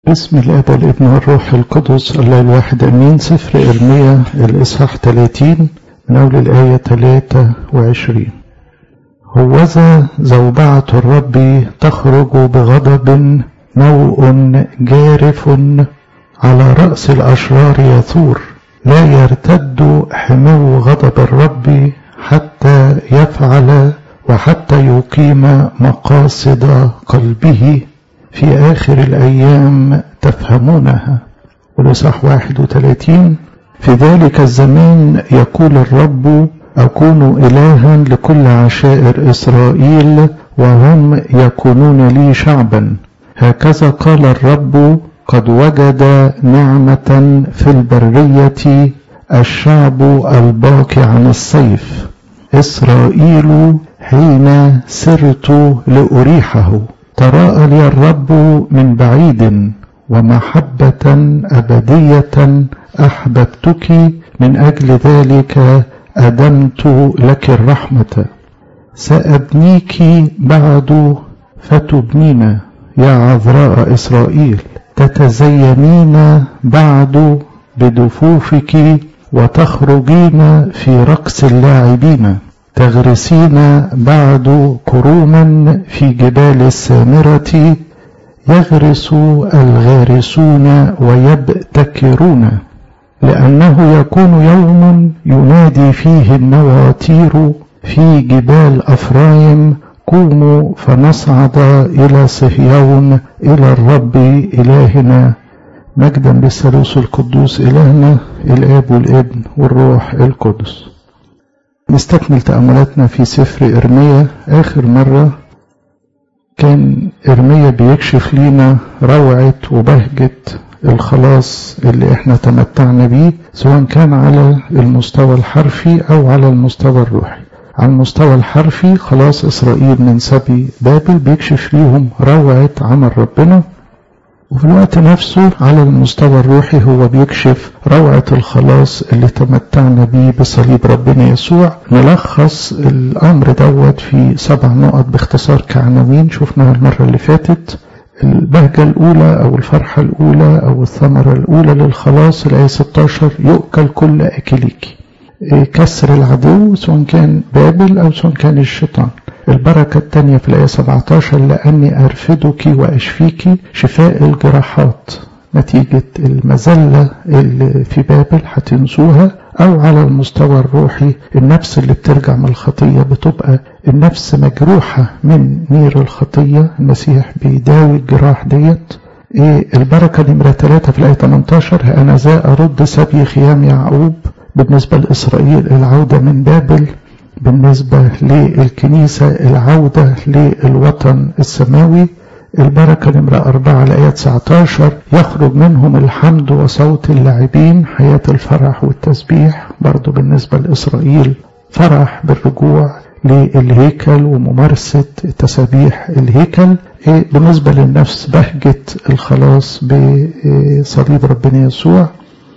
بسم الاب والابن والروح القدس الله الواحد امين سفر ارميا الاصحاح 30 من اول الايه 23 هوذا زوبعة الرب تخرج بغضب نوء جارف على رأس الأشرار يثور لا يرتد حمو غضب الرب حتى يفعل وحتى يقيم مقاصد قلبه في آخر الأيام تفهمونها والإصحاح 31 في ذلك الزمان يقول الرب أكون إلها لكل عشائر إسرائيل وهم يكونون لي شعبا هكذا قال الرب قد وجد نعمة في البرية الشعب الباقي عن الصيف إسرائيل حين سرت لأريحه تراءى لي الرب من بعيد ومحبة أبدية أحببتك من أجل ذلك أدمت لك الرحمة سأبنيك بعد فتبنين يا عذراء إسرائيل تتزينين بعد بدفوفك وتخرجين في رقص اللاعبين تغرسين بعد كروما في جبال السامرة يغرس الغارسون ويبتكرون لأنه يكون يوم ينادي فيه النواتير في جبال أفرايم قوموا فنصعد إلى صهيون إلى الرب إلهنا مجدا بالثالوث القدوس إلهنا الآب والابن والروح القدس نستكمل تأملاتنا في سفر إرميا آخر مرة كان إرميا بيكشف لينا روعة وبهجة الخلاص اللي احنا تمتعنا بيه سواء كان على المستوى الحرفي أو على المستوى الروحي على المستوى الحرفي خلاص إسرائيل من سبي بابل بيكشف ليهم روعة عمل ربنا وفي الوقت نفسه على المستوى الروحي هو بيكشف روعة الخلاص اللي تمتعنا بيه بصليب ربنا يسوع نلخص الأمر دوت في سبع نقط باختصار كعناوين شفناها المرة اللي فاتت البهجة الأولى أو الفرحة الأولى أو الثمرة الأولى للخلاص الآية 16 يؤكل كل أكليك كسر العدو سواء كان بابل أو سواء كان الشيطان البركة الثانية في الآية 17 لأني أرفدك وأشفيك شفاء الجراحات نتيجة المذلة اللي في بابل هتنسوها أو على المستوى الروحي النفس اللي بترجع من الخطية بتبقى النفس مجروحة من نير الخطية المسيح بيداوي الجراح ديت إيه البركة نمرة 3 في الآية 18 أنا ذا أرد سبي خيام يعقوب بالنسبة لإسرائيل العودة من بابل بالنسبة للكنيسة العودة للوطن السماوي البركة نمرة أربعة الآية 19 يخرج منهم الحمد وصوت اللاعبين حياة الفرح والتسبيح برضو بالنسبة لإسرائيل فرح بالرجوع للهيكل وممارسة تسابيح الهيكل بالنسبة للنفس بهجة الخلاص بصليب ربنا يسوع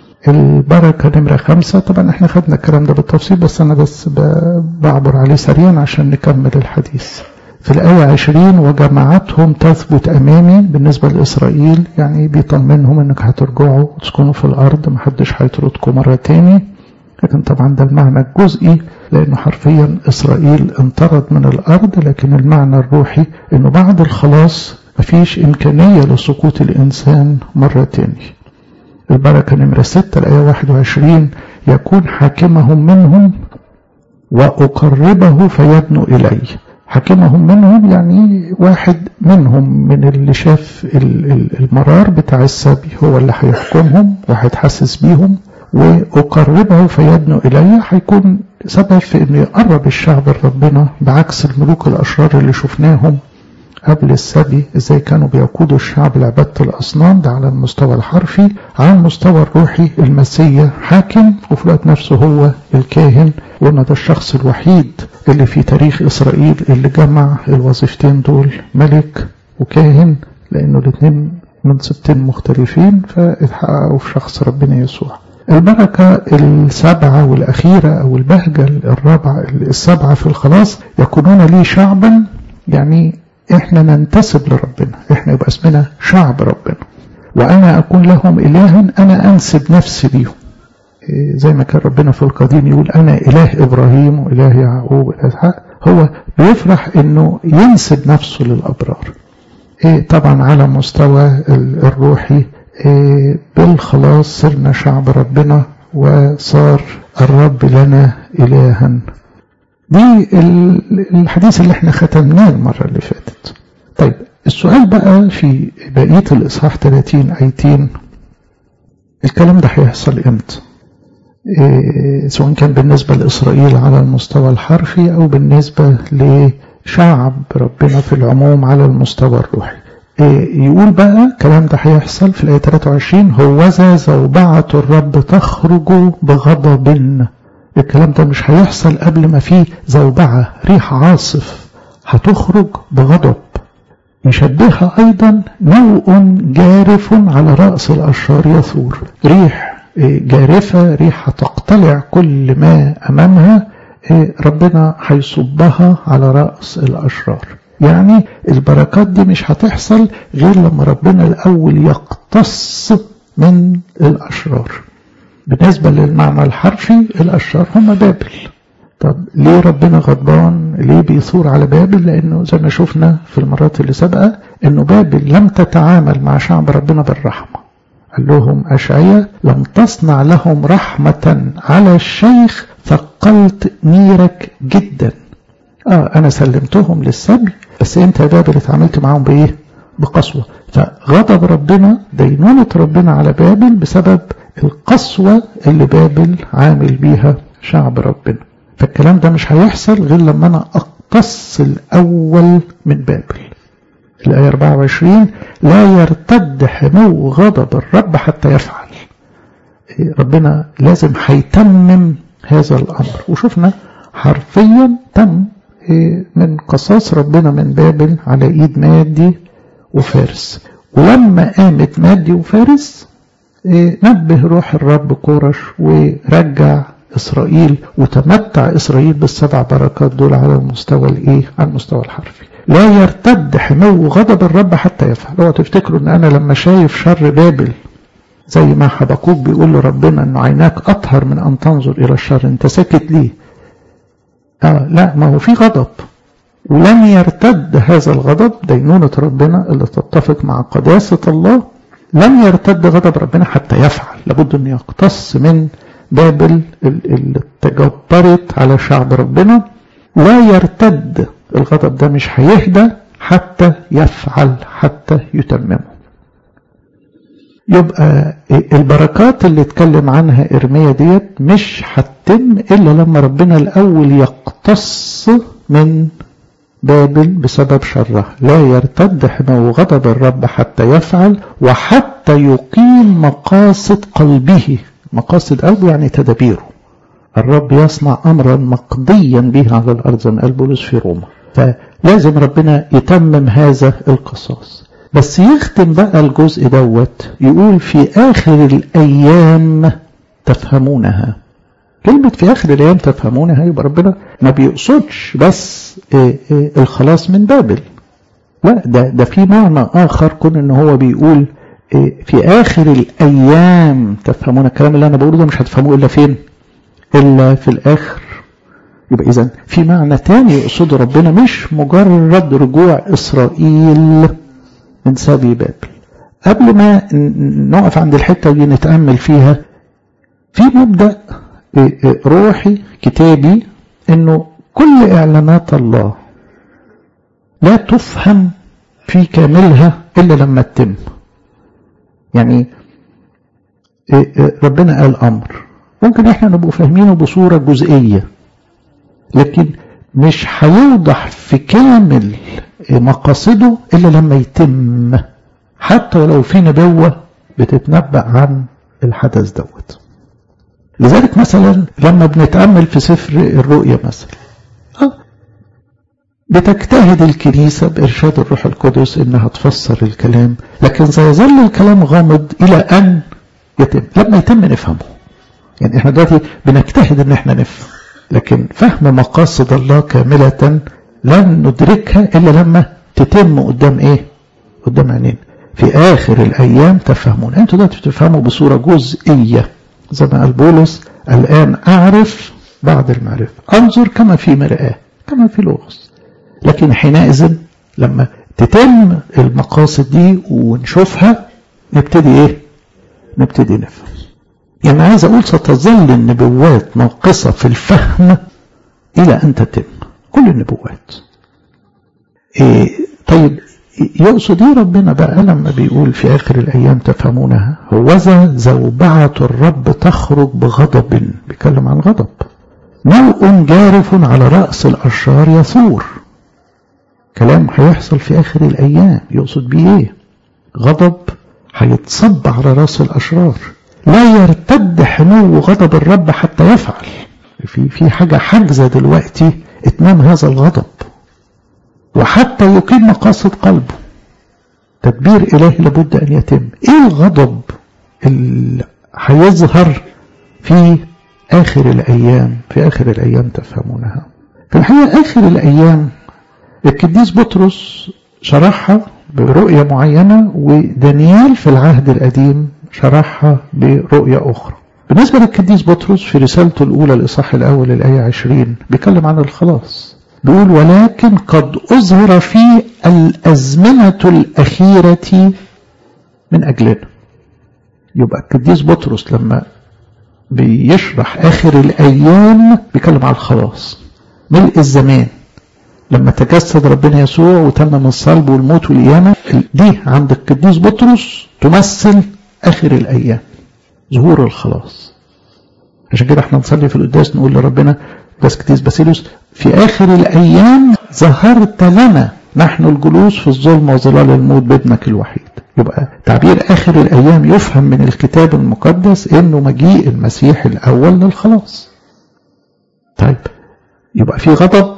البركة نمرة خمسة طبعا احنا خدنا الكلام ده بالتفصيل بس انا بس بعبر عليه سريعا عشان نكمل الحديث في الآية عشرين وجماعتهم تثبت أمامي بالنسبة لإسرائيل يعني بيطمنهم انك هترجعوا وتسكنوا في الأرض محدش هيطردكم مرة تاني لكن طبعا ده المعنى الجزئي لأنه حرفيا إسرائيل انطرد من الأرض لكن المعنى الروحي أنه بعد الخلاص مفيش إمكانية لسقوط الإنسان مرة تاني البركة نمرة ستة الآية 21 يكون حاكمهم منهم وأقربه فيدنو إلي حاكمهم منهم يعني واحد منهم من اللي شاف المرار بتاع السبي هو اللي هيحكمهم وهيتحسس بيهم وأقربه فيدنو إلي هيكون سبب في أنه يقرب الشعب لربنا بعكس الملوك الأشرار اللي شفناهم قبل السبي ازاي كانوا بيقودوا الشعب لعبادة الأصنام ده على المستوى الحرفي على المستوى الروحي المسيح حاكم وفي الوقت نفسه هو الكاهن وقلنا ده الشخص الوحيد اللي في تاريخ إسرائيل اللي جمع الوظيفتين دول ملك وكاهن لأنه الاثنين منصبتين مختلفين فاتحققوا في شخص ربنا يسوع البركة السبعة والأخيرة أو البهجة الرابعة السبعة في الخلاص يكونون لي شعبا يعني احنا ننتسب لربنا احنا يبقى اسمنا شعب ربنا وأنا أكون لهم إلها أنا أنسب نفسي ليهم زي ما كان ربنا في القديم يقول أنا إله إبراهيم وإله يعقوب وإله إسحاق هو بيفرح إنه ينسب نفسه للأبرار طبعا على مستوى الروحي بالخلاص صرنا شعب ربنا وصار الرب لنا إلها دي الحديث اللي احنا ختمناه المرة اللي فاتت طيب السؤال بقى في بقية الإصحاح 30 آيتين الكلام ده هيحصل امتى إيه سواء كان بالنسبة لإسرائيل على المستوى الحرفي أو بالنسبة لشعب ربنا في العموم على المستوى الروحي إيه يقول بقى الكلام ده هيحصل في الآية 23 هوذا زوبعة الرب تخرج بغضب الكلام ده مش هيحصل قبل ما فيه زوبعة ريح عاصف هتخرج بغضب يشبهها أيضا نوء جارف على رأس الأشجار يثور ريح جارفة ريح هتقتلع كل ما أمامها ربنا هيصبها على رأس الأشرار يعني البركات دي مش هتحصل غير لما ربنا الأول يقتص من الأشرار بالنسبة للمعنى الحرفي الأشرار هم بابل طب ليه ربنا غضبان ليه بيثور على بابل لأنه زي ما شفنا في المرات اللي سابقة أنه بابل لم تتعامل مع شعب ربنا بالرحمة قال لهم أشعية لم تصنع لهم رحمة على الشيخ ثقلت نيرك جدا آه أنا سلمتهم للسبي بس أنت يا بابل اتعاملت معاهم بإيه بقسوة فغضب ربنا دينونة ربنا على بابل بسبب القسوة اللي بابل عامل بيها شعب ربنا فالكلام ده مش هيحصل غير لما أنا أقتص الأول من بابل الآية 24 لا يرتد حمو غضب الرب حتى يفعل ربنا لازم هيتمم هذا الأمر وشفنا حرفيا تم من قصاص ربنا من بابل على إيد مادي وفارس ولما قامت مادي وفارس نبه روح الرب كورش ورجع إسرائيل وتمتع إسرائيل بالسبع بركات دول على المستوى الإيه؟ على المستوى الحرفي. لا يرتد حمو غضب الرب حتى يفعل، اوعوا تفتكروا إن أنا لما شايف شر بابل زي ما حبقوك بيقول له ربنا إنه عيناك أطهر من أن تنظر إلى الشر، أنت ساكت ليه؟ آه لا ما هو في غضب ولن يرتد هذا الغضب دينونة ربنا اللي تتفق مع قداسة الله لن يرتد غضب ربنا حتى يفعل لابد أن يقتص من بابل اللي تجبرت على شعب ربنا لا يرتد الغضب ده مش هيهدى حتى يفعل حتى يتممه يبقى البركات اللي اتكلم عنها إرميا ديت مش هتتم إلا لما ربنا الأول يقتص من بابل بسبب شرها لا يرتد حمو غضب الرب حتى يفعل وحتى يقيم مقاصد قلبه مقاصد قلبه يعني تدابيره الرب يصنع أمرا مقضيا به على الأرض زي ما قال بولس في روما فلازم ربنا يتمم هذا القصاص بس يختم بقى الجزء دوت يقول في آخر الأيام تفهمونها كلمة في آخر الأيام تفهمونها يبقى ربنا ما بيقصدش بس إيه إيه الخلاص من بابل لا ده ده في معنى آخر كون إن هو بيقول إيه في آخر الأيام تفهمون الكلام اللي أنا بقوله ده مش هتفهموه إلا فين؟ إلا في الآخر يبقى إذا في معنى تاني يقصده ربنا مش مجرد رجوع إسرائيل من سبي بابل قبل ما نقف عند الحتة دي نتأمل فيها في مبدأ روحي كتابي انه كل اعلانات الله لا تفهم في كاملها الا لما تتم يعني ربنا قال امر ممكن احنا نبقى فاهمينه بصوره جزئيه لكن مش هيوضح في كامل مقاصده الا لما يتم حتى ولو في نبوه بتتنبأ عن الحدث دوت لذلك مثلا لما بنتأمل في سفر الرؤيا مثلا بتجتهد الكنيسة بإرشاد الروح القدس إنها تفسر الكلام لكن سيظل الكلام غامض إلى أن يتم لما يتم نفهمه يعني احنا دلوقتي بنجتهد ان احنا نفهم لكن فهم مقاصد الله كاملة لن ندركها إلا لما تتم قدام إيه قدام عينينا في آخر الأيام تفهمون أنتوا دلوقتي بتفهموا بصورة جزئية زي ما قال بولس الآن أعرف بعد المعرفة أنظر كما في مرآة كما في لغز لكن حينئذ لما تتم المقاصد دي ونشوفها نبتدي ايه نبتدي نفهم يعني عايز اقول ستظل النبوات ناقصة في الفهم الى ان تتم كل النبوات إيه طيب يقصد ايه ربنا بقى لما بيقول في اخر الايام تفهمونها هوذا زوبعة الرب تخرج بغضب بيتكلم عن غضب نوء جارف على رأس الأشرار يثور كلام هيحصل في آخر الأيام يقصد بيه إيه؟ غضب هيتصب على رأس الأشرار لا يرتد حمو غضب الرب حتى يفعل في في حاجة حاجزة دلوقتي اتمام هذا الغضب وحتى يقيم مقاصد قلبه تدبير إلهي لابد أن يتم إيه الغضب اللي هيظهر في آخر الأيام في آخر الأيام تفهمونها في الحقيقة آخر الأيام القديس بطرس شرحها برؤية معينة ودانيال في العهد القديم شرحها برؤية أخرى بالنسبة للقديس بطرس في رسالته الأولى الإصحاح الأول الآية 20 بيتكلم عن الخلاص بيقول ولكن قد أظهر في الأزمنة الأخيرة من أجلنا يبقى القديس بطرس لما بيشرح آخر الأيام بيتكلم عن الخلاص ملء الزمان لما تجسد ربنا يسوع وتمم الصلب والموت والقيامة دي عند القديس بطرس تمثل آخر الأيام ظهور الخلاص عشان كده احنا نصلي في القداس نقول لربنا قداس قديس باسيلوس في آخر الأيام ظهرت لنا نحن الجلوس في الظلم وظلال الموت بابنك الوحيد يبقى تعبير آخر الأيام يفهم من الكتاب المقدس إنه مجيء المسيح الأول للخلاص طيب يبقى في غضب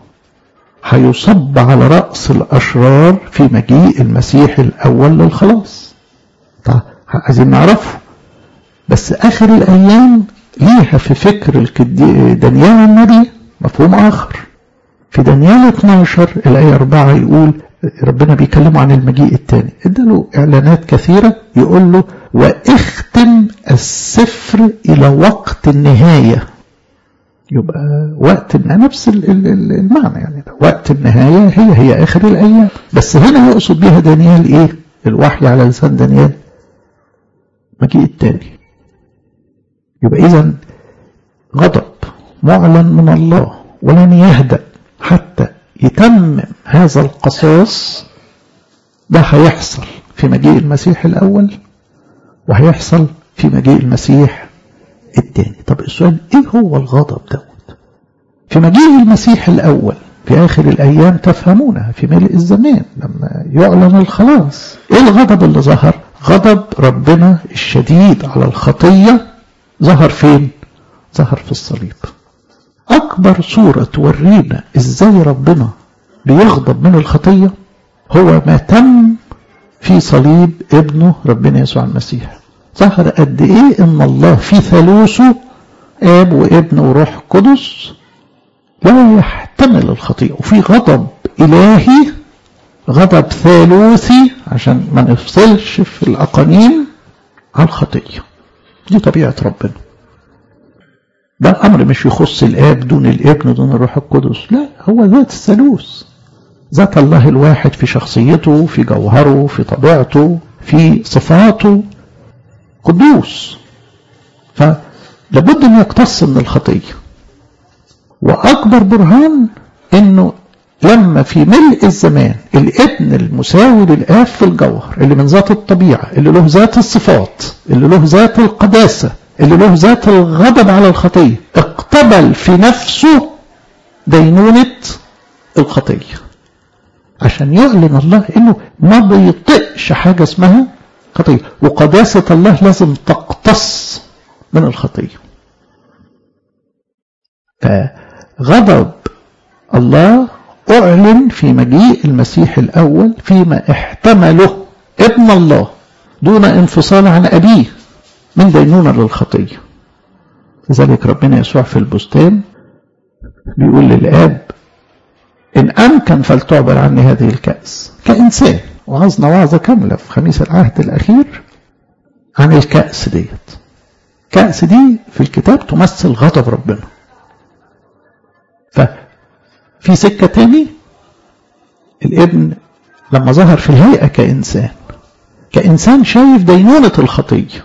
هيصب على رأس الأشرار في مجيء المسيح الأول للخلاص طيب عايزين نعرفه بس آخر الأيام ليها في فكر دانيال النبي مفهوم آخر في دانيال 12 الآية 4 يقول ربنا بيكلمه عن المجيء الثاني اداله إعلانات كثيرة يقول له واختم السفر إلى وقت النهاية يبقى وقت نفس المعنى يعني وقت النهاية هي هي آخر الأيام بس هنا يقصد بها دانيال إيه الوحي على لسان دانيال مجيء التاني يبقى إذا غضب معلن من الله ولن يهدأ حتى يتمم هذا القصاص ده هيحصل في مجيء المسيح الأول وهيحصل في مجيء المسيح الثاني طب السؤال ايه هو الغضب دوت في مجيء المسيح الأول في آخر الأيام تفهمونها في ملء الزمان لما يعلن الخلاص ايه الغضب اللي ظهر غضب ربنا الشديد على الخطية ظهر فين ظهر في الصليب أكبر صورة تورينا إزاي ربنا بيغضب من الخطية هو ما تم في صليب ابنه ربنا يسوع المسيح ظهر قد إيه إن الله في ثالوثه آب وابن وروح قدس لا يحتمل الخطيئة وفي غضب إلهي غضب ثالوثي عشان ما نفصلش في الأقانيم على الخطية دي طبيعة ربنا ده أمر مش يخص الآب دون الابن دون الروح القدس لا هو ذات الثالوث ذات الله الواحد في شخصيته في جوهره في طبيعته في صفاته قدوس فلابد أن يقتص من الخطية وأكبر برهان أنه لما في ملء الزمان الابن المساوي للآب في الجوهر اللي من ذات الطبيعة اللي له ذات الصفات اللي له ذات القداسة اللي له ذات الغضب على الخطية اقتبل في نفسه دينونة الخطية عشان يعلن الله انه ما بيطقش حاجة اسمها خطية وقداسة الله لازم تقتص من الخطية فغضب الله أعلن في مجيء المسيح الأول فيما احتمله ابن الله دون انفصال عن أبيه من دينونة للخطية لذلك ربنا يسوع في البستان بيقول للآب إن أمكن فلتعبر عني هذه الكأس كإنسان وعظنا وعظة كاملة في خميس العهد الأخير عن الكأس ديت كأس دي في الكتاب تمثل غضب ربنا ففي سكة تاني الابن لما ظهر في الهيئة كإنسان كإنسان شايف دينونة الخطية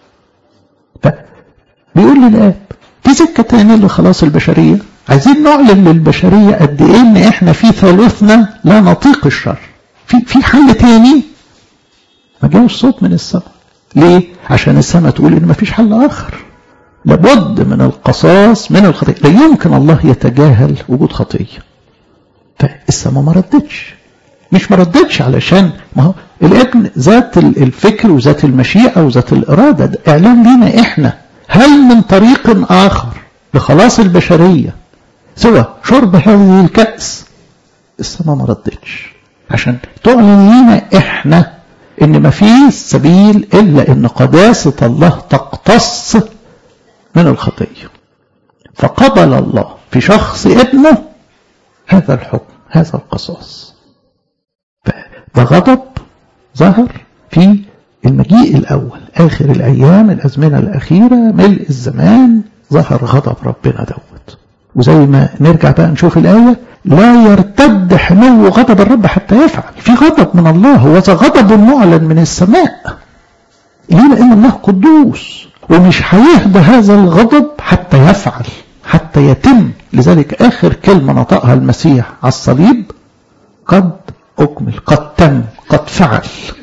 فبيقول للآب في سكة تاني لخلاص البشرية عايزين نعلن للبشرية قد إيه إن إحنا في ثالثنا لا نطيق الشر في في حل تاني ما جاش صوت من السماء ليه؟ عشان السماء تقول إن ما فيش حل آخر لابد من القصاص من الخطية لا يمكن الله يتجاهل وجود خطية فالسماء ما ردتش مش ما ردتش علشان ما هو الابن ذات الفكر وذات المشيئة وذات الإرادة ده إعلان لينا إحنا هل من طريق آخر لخلاص البشرية سوى شرب هذه الكأس السماء ما ردتش عشان تعلن لينا إحنا إن ما فيش سبيل إلا إن قداسة الله تقتص من الخطية فقبل الله في شخص ابنه هذا الحكم هذا القصاص ده غضب ظهر في المجيء الأول آخر الأيام الأزمنة الأخيرة ملء الزمان ظهر غضب ربنا دوت وزي ما نرجع بقى نشوف الآية لا يرتد حمو غضب الرب حتى يفعل في غضب من الله هو غضب معلن من السماء ليه لأن الله قدوس ومش هيهدى هذا الغضب حتى يفعل حتى يتم لذلك آخر كلمة نطقها المسيح على الصليب قد أكمل قد تم قد فعل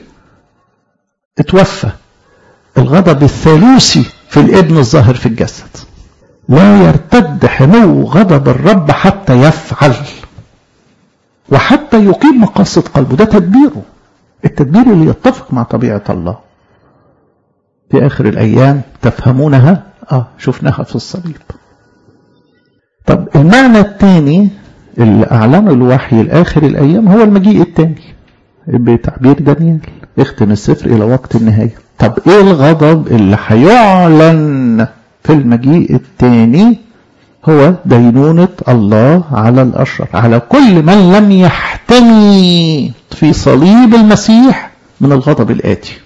اتوفى الغضب الثالوثي في الابن الظاهر في الجسد لا يرتد حمو غضب الرب حتى يفعل وحتى يقيم مقاصد قلبه ده تدبيره التدبير اللي يتفق مع طبيعة الله في آخر الأيام تفهمونها آه شفناها في الصليب طب المعنى الثاني اللي أعلنه الوحي لآخر الأيام هو المجيء الثاني بتعبير دانيال اختم السفر إلى وقت النهاية طب إيه الغضب اللي هيعلن في المجيء الثاني هو دينونة الله على الأشرار على كل من لم يحتمي في صليب المسيح من الغضب الآتي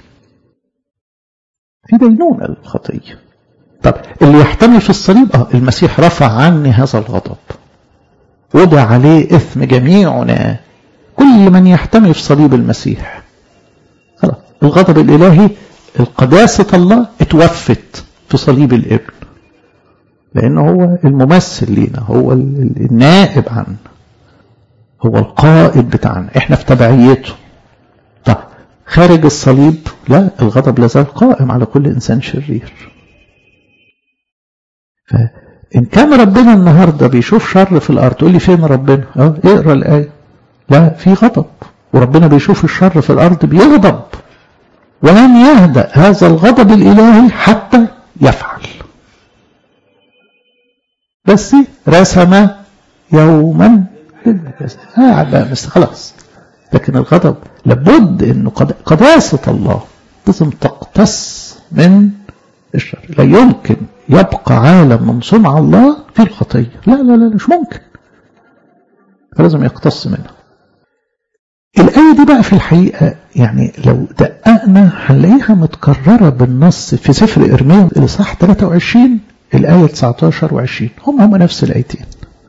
في دينونة الخطية طب اللي يحتمي في الصليب اه المسيح رفع عني هذا الغضب وضع عليه إثم جميعنا كل من يحتمي في صليب المسيح خلاص الغضب الإلهي القداسة الله اتوفت في صليب الابن لأنه هو الممثل لينا هو النائب عنا هو القائد بتاعنا احنا في تبعيته طب خارج الصليب لا الغضب لازال قائم على كل إنسان شرير فإن كان ربنا النهاردة بيشوف شر في الأرض تقول لي فين ربنا اه اقرأ الآية لا في غضب وربنا بيشوف الشر في الأرض بيغضب ولن يهدأ هذا الغضب الإلهي حتى يفعل بس رسم يوما آه بس خلاص لكن الغضب لابد انه قداسة الله لازم تقتص من الشر لا يمكن يبقى عالم من صنع الله في الخطية لا لا لا مش ممكن فلازم يقتص منها الآية دي بقى في الحقيقة يعني لو دققنا هنلاقيها متكررة بالنص في سفر إرميا الإصحاح 23 الآية 19 و 20 هم هم نفس الآيتين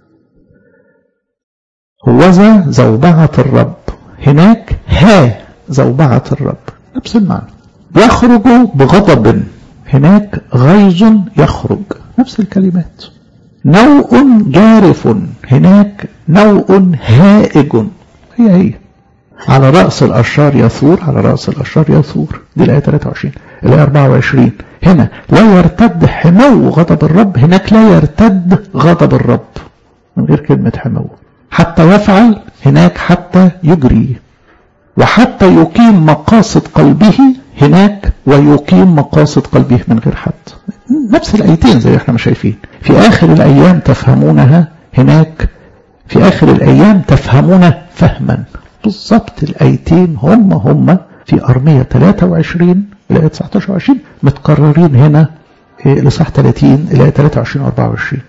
هوذا زوبعة الرب هناك ها زوبعة الرب نفس المعنى يخرج بغضب هناك غيظ يخرج نفس الكلمات نوء جارف هناك نوء هائج هي هي على رأس الأشرار يثور على رأس الأشرار يثور دي الآية 23 الآية 24 هنا لا يرتد حمو غضب الرب هناك لا يرتد غضب الرب من غير كلمة حمو حتى يفعل هناك حتى يجري وحتى يقيم مقاصد قلبه هناك ويقيم مقاصد قلبه من غير حد نفس الآيتين زي احنا ما شايفين في آخر الأيام تفهمونها هناك في آخر الأيام تفهمون فهما بالضبط الآيتين هم هم في أرمية 23 الآية 19 و20 متكررين هنا لصح 30 الآية 23 و 24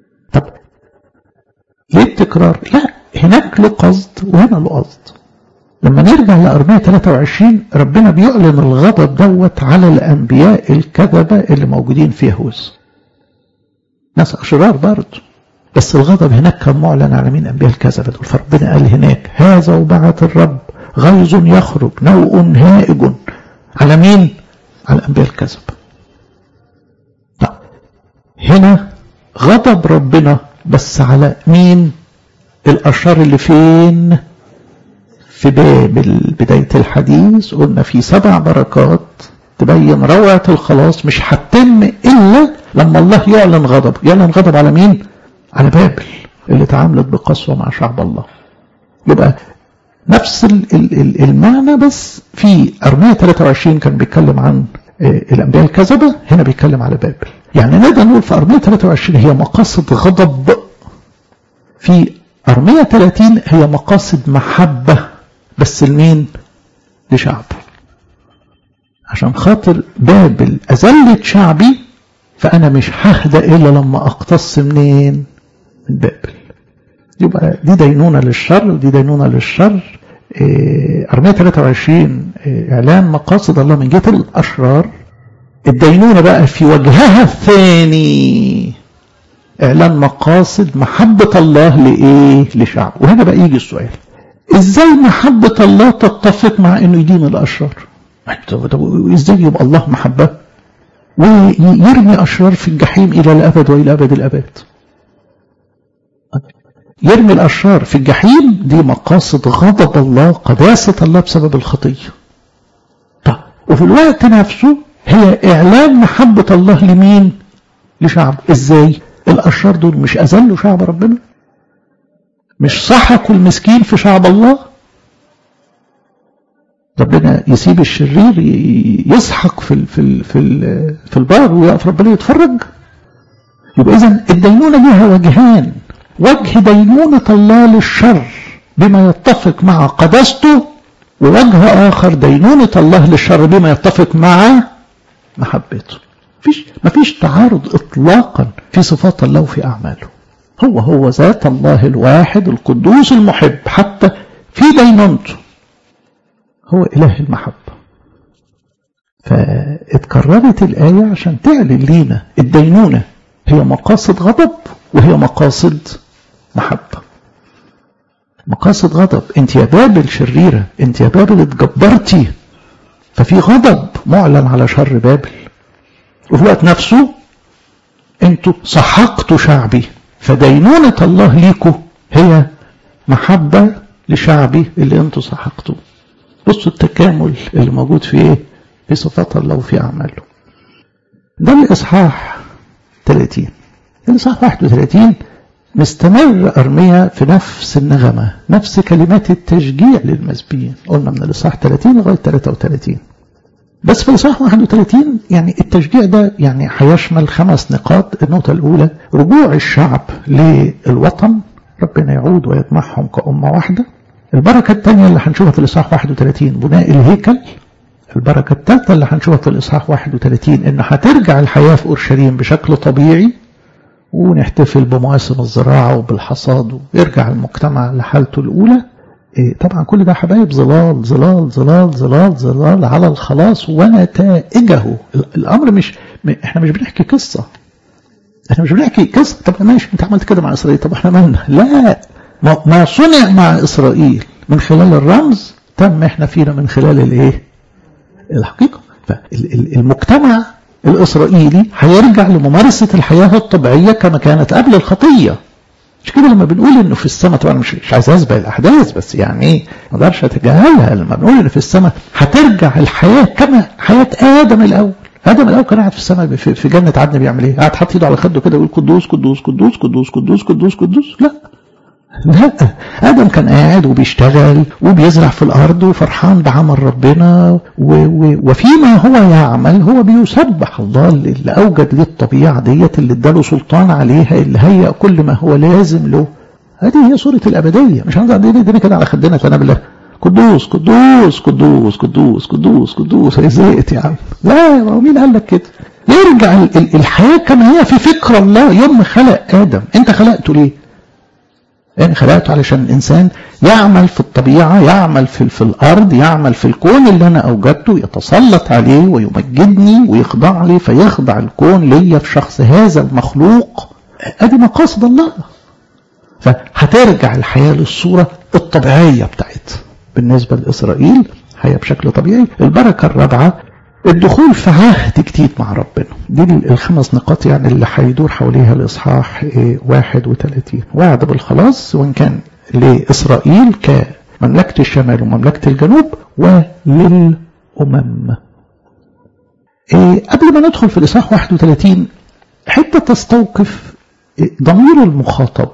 طب ليه التكرار؟ لا هناك له قصد وهنا له قصد لما نرجع لأرمية 23 ربنا بيعلن الغضب دوت على الأنبياء الكذبة اللي موجودين في يهوذا ناس أشرار برضه بس الغضب هناك كان معلن على مين أنبياء الكذبة دول فربنا قال هناك هذا وبعث الرب غيظ يخرج نوء هائج على مين؟ على أنبياء الكذب طيب هنا غضب ربنا بس على مين؟ الأشرار اللي فين؟ في بابل بداية الحديث قلنا في سبع بركات تبين روعة الخلاص مش هتتم إلا لما الله يعلن غضب يعلن غضب على مين؟ على بابل اللي تعاملت بقسوة مع شعب الله يبقى نفس المعنى بس في أرمية 23 كان بيتكلم عن الأنبياء الكذبة هنا بيتكلم على بابل يعني نقدر نقول في أرمية 23 هي مقاصد غضب في أرمية 30 هي مقاصد محبة بس لمين؟ لشعبه عشان خاطر بابل أذلت شعبي فأنا مش ههدأ إلا لما أقتص منين؟ من بابل يبقى دي دينونة للشر ودي دينونة للشر أرمية 23 إعلان مقاصد الله من جهة الأشرار الدينونة بقى في وجهها الثاني إعلان مقاصد محبة الله لإيه؟ لشعب وهنا بقى يجي السؤال إزاي محبة الله تتفق مع إنه يدين الأشرار؟ إزاي يبقى الله محبة؟ ويرمي أشرار في الجحيم إلى الأبد وإلى أبد الأبد يرمي الأشرار في الجحيم دي مقاصد غضب الله قداسة الله بسبب الخطية طيب وفي الوقت نفسه هي إعلان محبة الله لمين لشعب إزاي الأشرار دول مش أذلوا شعب ربنا مش سحقوا المسكين في شعب الله ربنا يسيب الشرير يسحق في ال في ال في ال في البار ويقف ربنا يتفرج يبقى اذا الدينونه ليها وجهان وجه دينونه الله للشر بما يتفق مع قداسته ووجه اخر دينونه الله للشر بما يتفق مع محبته مفيش مفيش تعارض اطلاقا في صفات الله وفي اعماله هو هو ذات الله الواحد القدوس المحب حتى في دينونته هو إله المحبة فاتكررت الآية عشان تعلن لينا الدينونة هي مقاصد غضب وهي مقاصد محبة مقاصد غضب انت يا بابل شريرة انت يا بابل اتجبرتي ففي غضب معلن على شر بابل وفي الوقت نفسه انتوا سحقتوا شعبي فدينونة الله ليكوا هي محبة لشعبي اللي انتوا سحقتوه بصوا التكامل اللي موجود في ايه في صفات الله وفي اعماله ده الاصحاح 30 الاصحاح 31 مستمر ارميا في نفس النغمه نفس كلمات التشجيع للمسبيين قلنا من الاصحاح 30 لغايه 33 بس في الاصحاح 31 يعني التشجيع ده يعني هيشمل خمس نقاط النقطه الاولى رجوع الشعب للوطن ربنا يعود ويجمعهم كأمة واحدة البركة الثانية اللي هنشوفها في الإصحاح 31 بناء الهيكل البركة الثالثة اللي هنشوفها في الإصحاح 31 إن هترجع الحياة في أورشليم بشكل طبيعي ونحتفل بمواسم الزراعة وبالحصاد ويرجع المجتمع لحالته الأولى إيه طبعا كل ده حبايب ظلال ظلال ظلال ظلال ظلال على الخلاص ونتائجه الأمر مش احنا مش بنحكي قصة احنا مش بنحكي قصة طب ماشي انت عملت كده مع إسرائيل طب احنا مالنا لا ما صنع مع إسرائيل من خلال الرمز تم احنا فينا من خلال الايه الحقيقة فالمجتمع الإسرائيلي هيرجع لممارسة الحياة الطبيعية كما كانت قبل الخطية مش كده لما بنقول انه في السماء طبعا مش, مش عايز اسبق الاحداث بس يعني ايه ما اقدرش اتجاهلها لما بنقول ان في السماء هترجع الحياه كما حياه ادم الاول ادم الاول كان قاعد في السماء في جنه عدن بيعمل ايه؟ قاعد حاطط ايده على خده كده ويقول قدوس قدوس قدوس قدوس قدوس قدوس قدوس لا لا ادم كان قاعد وبيشتغل وبيزرع في الارض وفرحان بعمل ربنا و و وفيما هو يعمل هو بيسبح الله اللي اوجد ليه الطبيعه ديت اللي اداله سلطان عليها اللي هيأ كل ما هو لازم له هذه هي صوره الابديه مش هنقعد ايدينا كده على خدنا تنابله قدوس قدوس قدوس قدوس قدوس قدوس هي زهقت يا عم لا هو مين قال لك كده يرجع الحياه كما هي في فكر الله يوم خلق ادم انت خلقته ليه يعني خلقته علشان الإنسان يعمل في الطبيعة يعمل في, في الأرض يعمل في الكون اللي أنا أوجدته يتسلط عليه ويمجدني ويخضع لي فيخضع الكون ليا في شخص هذا المخلوق أدي مقاصد الله فهترجع الحياة للصورة الطبيعية بتاعتها بالنسبة لإسرائيل حياة بشكل طبيعي البركة الرابعة الدخول في عهد جديد مع ربنا دي الخمس نقاط يعني اللي هيدور حواليها الإصحاح 31 وعد بالخلاص وإن كان لإسرائيل كمملكة الشمال ومملكة الجنوب وللأمم قبل ما ندخل في الإصحاح 31 حتة تستوقف ضمير المخاطب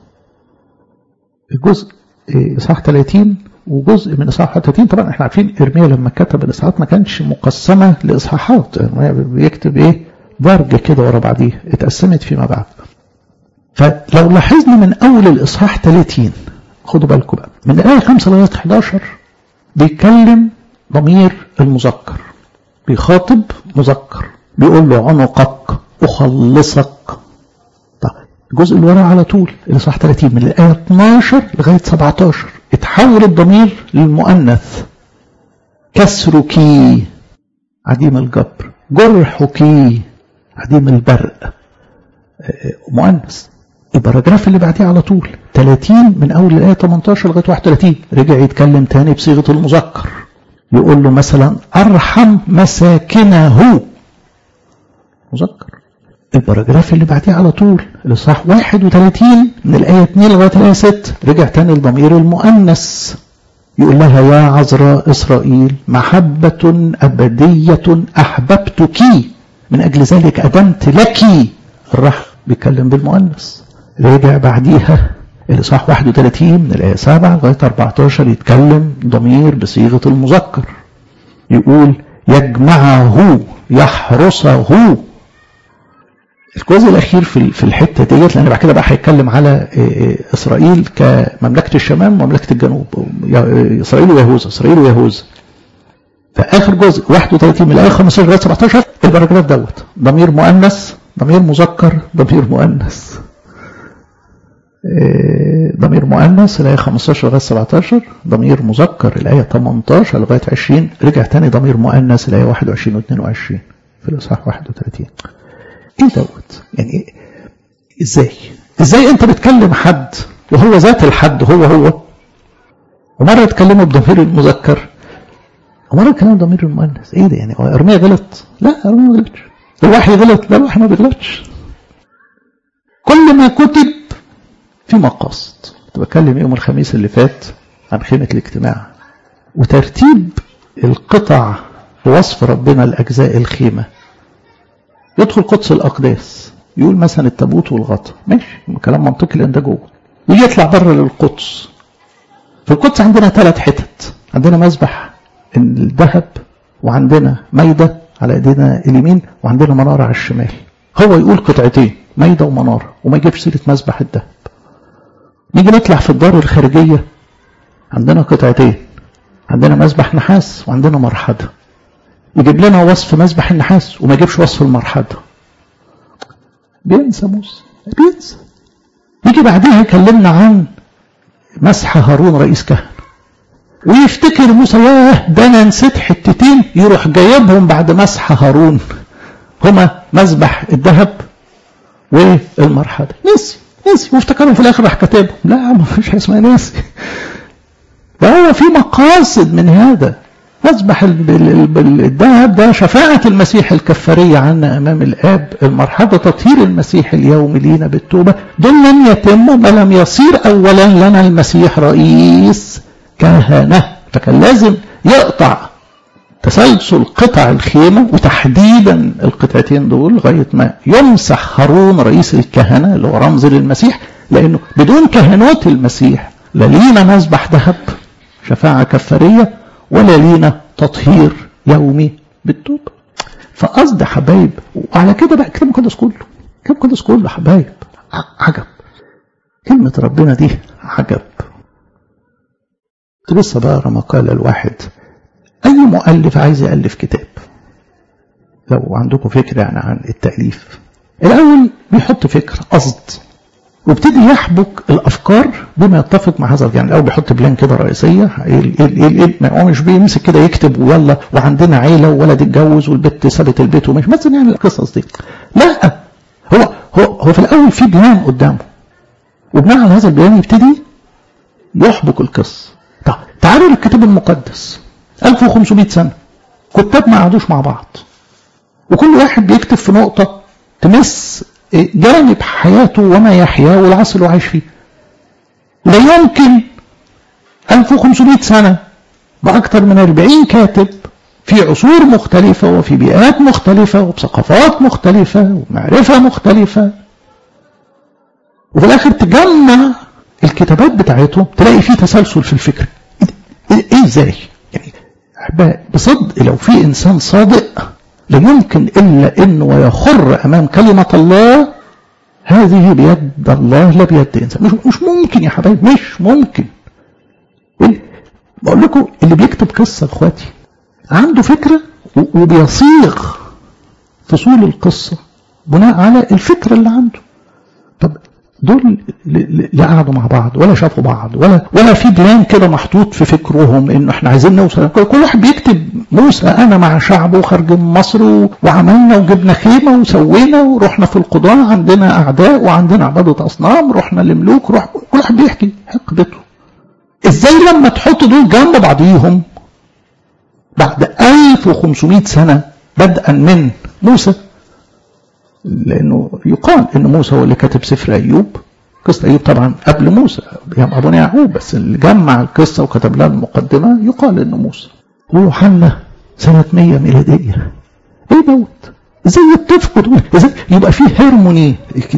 الجزء إصحاح 30 وجزء من اصحاح 30 طبعا احنا عارفين ارميا لما كتب الاصحاحات ما كانش مقسمه لاصحاحات بيكتب ايه درج كده ورا بعضيه اتقسمت فيما بعد فلو لاحظنا من اول الاصحاح 30 خدوا بالكم بقى من الايه 5 لغايه 11 بيتكلم ضمير المذكر بيخاطب مذكر بيقول له عنقك اخلصك طب الجزء اللي وراه على طول الاصحاح 30 من الايه 12 لغايه 17 اتحول الضمير للمؤنث كسرك عديم الجبر جرحك عديم البرق مؤنث الباراجراف اللي بعديه على طول 30 من اول الايه 18 لغايه 31 رجع يتكلم تاني بصيغه المذكر يقول له مثلا ارحم مساكنه مذكر الباراجراف اللي بعديه على طول الاصحاح 31 من الايه 2 لغايه الايه 6 رجع تاني لضمير المؤنث يقول لها يا عذراء اسرائيل محبه ابديه احببتك من اجل ذلك ادمت لك الرحم بيتكلم بالمؤنث رجع بعديها الاصحاح 31 من الايه 7 لغايه 14 يتكلم ضمير بصيغه المذكر يقول يجمعه يحرسه الجزء الاخير في في الحته ديت لان بعد كده بقى هيتكلم على اسرائيل كمملكه الشمال ومملكه الجنوب اسرائيل ويهوذا اسرائيل ويهوذا فاخر جزء 31 من الايه 15 لغايه 17 الباراجراف دوت ضمير مؤنث ضمير مذكر ضمير مؤنث ضمير مؤنث الآية 15 لغاية 17 ضمير مذكر الآية 18 لغاية 20 رجع تاني ضمير مؤنث الآية 21 و 22 في الإصحاح 31 ايه دوت يعني إيه؟ ازاي ازاي انت بتكلم حد وهو ذات الحد هو هو ومره تكلمه بضمير المذكر ومره تكلمه بضمير المؤنث ايه ده يعني هو ارميا غلط لا ارميا ما غلطش الوحي غلط لا الوحي ما بيغلطش كل ما كتب في مقاصد كنت بتكلم يوم الخميس اللي فات عن خيمه الاجتماع وترتيب القطع ووصف ربنا لاجزاء الخيمه يدخل قدس الأقداس يقول مثلا التابوت والغطا ماشي كلام منطقي لأن ده جوه ويجي يطلع بره للقدس في القدس عندنا ثلاث حتت عندنا مسبح الذهب وعندنا ميدة على ايدينا اليمين وعندنا منارة على الشمال هو يقول قطعتين ميدة ومنارة وما يجيبش سيرة مسبح الذهب نيجي نطلع في الدار الخارجية عندنا قطعتين عندنا مسبح نحاس وعندنا مرحده يجيب لنا وصف مسبح النحاس وما يجيبش وصف المرحضة بينسى موسى بينسى يجي بعدها يكلمنا عن مسح هارون رئيس كهنة ويفتكر موسى ياه ده انا نسيت حتتين يروح جايبهم بعد مسح هارون هما مسبح الذهب والمرحضة نسي نسي وافتكرهم في الاخر راح كاتبهم لا ما فيش حاجه اسمها ناسي ده هو في مقاصد من هذا مسبح الذهب ده شفاعة المسيح الكفارية عنا أمام الآب المرحبة تطهير المسيح اليوم لينا بالتوبة دول لم يتموا ما لم يصير أولا لنا المسيح رئيس كهنة فكان لازم يقطع تسلسل قطع الخيمة وتحديدا القطعتين دول لغاية ما يمسح هارون رئيس الكهنة اللي هو رمز للمسيح لأنه بدون كهنوت المسيح لا لينا مسبح ذهب شفاعة كفارية ولا لينا تطهير يومي بالتوبة فقصد حبايب وعلى كده بقى الكتاب المقدس كله الكتاب المقدس كله حبايب عجب كلمة ربنا دي عجب لسه بقرا مقالة الواحد أي مؤلف عايز يألف كتاب لو عندكم فكرة يعني عن التأليف الأول بيحط فكرة قصد وابتدي يحبك الافكار بما يتفق مع هذا يعني الاول بيحط بلان كده رئيسيه ايه ايه ايه هو مش بيمسك كده يكتب ويلا وعندنا عيله وولد اتجوز والبت سابت البيت ومش مثلا يعني القصص دي لا هو هو هو في الاول في بلان قدامه وبناء على هذا البلان يبتدي يحبك القصه طب تعالوا للكتاب المقدس 1500 سنه كتاب ما قعدوش مع بعض وكل واحد بيكتب في نقطه تمس جانب حياته وما يحياه والعصر اللي عايش فيه لا يمكن 1500 سنة بأكثر من 40 كاتب في عصور مختلفة وفي بيئات مختلفة وبثقافات مختلفة ومعرفة مختلفة وفي الآخر تجمع الكتابات بتاعتهم تلاقي فيه تسلسل في الفكر ايه ازاي يعني بصدق لو في انسان صادق لا يمكن إلا أنه يخر أمام كلمة الله هذه بيد الله لا بيد إنسان مش, مش ممكن يا حبايب مش ممكن بقول لكم اللي بيكتب قصة اخواتي عنده فكرة وبيصيغ فصول القصة بناء على الفكرة اللي عنده طب دول لا قعدوا مع بعض ولا شافوا بعض ولا ولا في بلان كده محطوط في فكرهم انه احنا عايزين نوصل كل واحد بيكتب موسى انا مع شعبه خارج من مصر وعملنا وجبنا خيمه وسوينا ورحنا في القضاء عندنا اعداء وعندنا عباده اصنام رحنا لملوك روح كل واحد بيحكي حقبته ازاي لما تحط دول جنب بعضيهم بعد 1500 سنه بدءا من موسى لانه يقال ان موسى هو اللي كاتب سفر ايوب قصه ايوب طبعا قبل موسى ابونا يعقوب بس اللي جمع القصه وكتب لها المقدمه يقال انه موسى ويوحنا سنه 100 ميلاديه ايه دوت ازاي يتفقوا دول ازاي يبقى فيه هرموني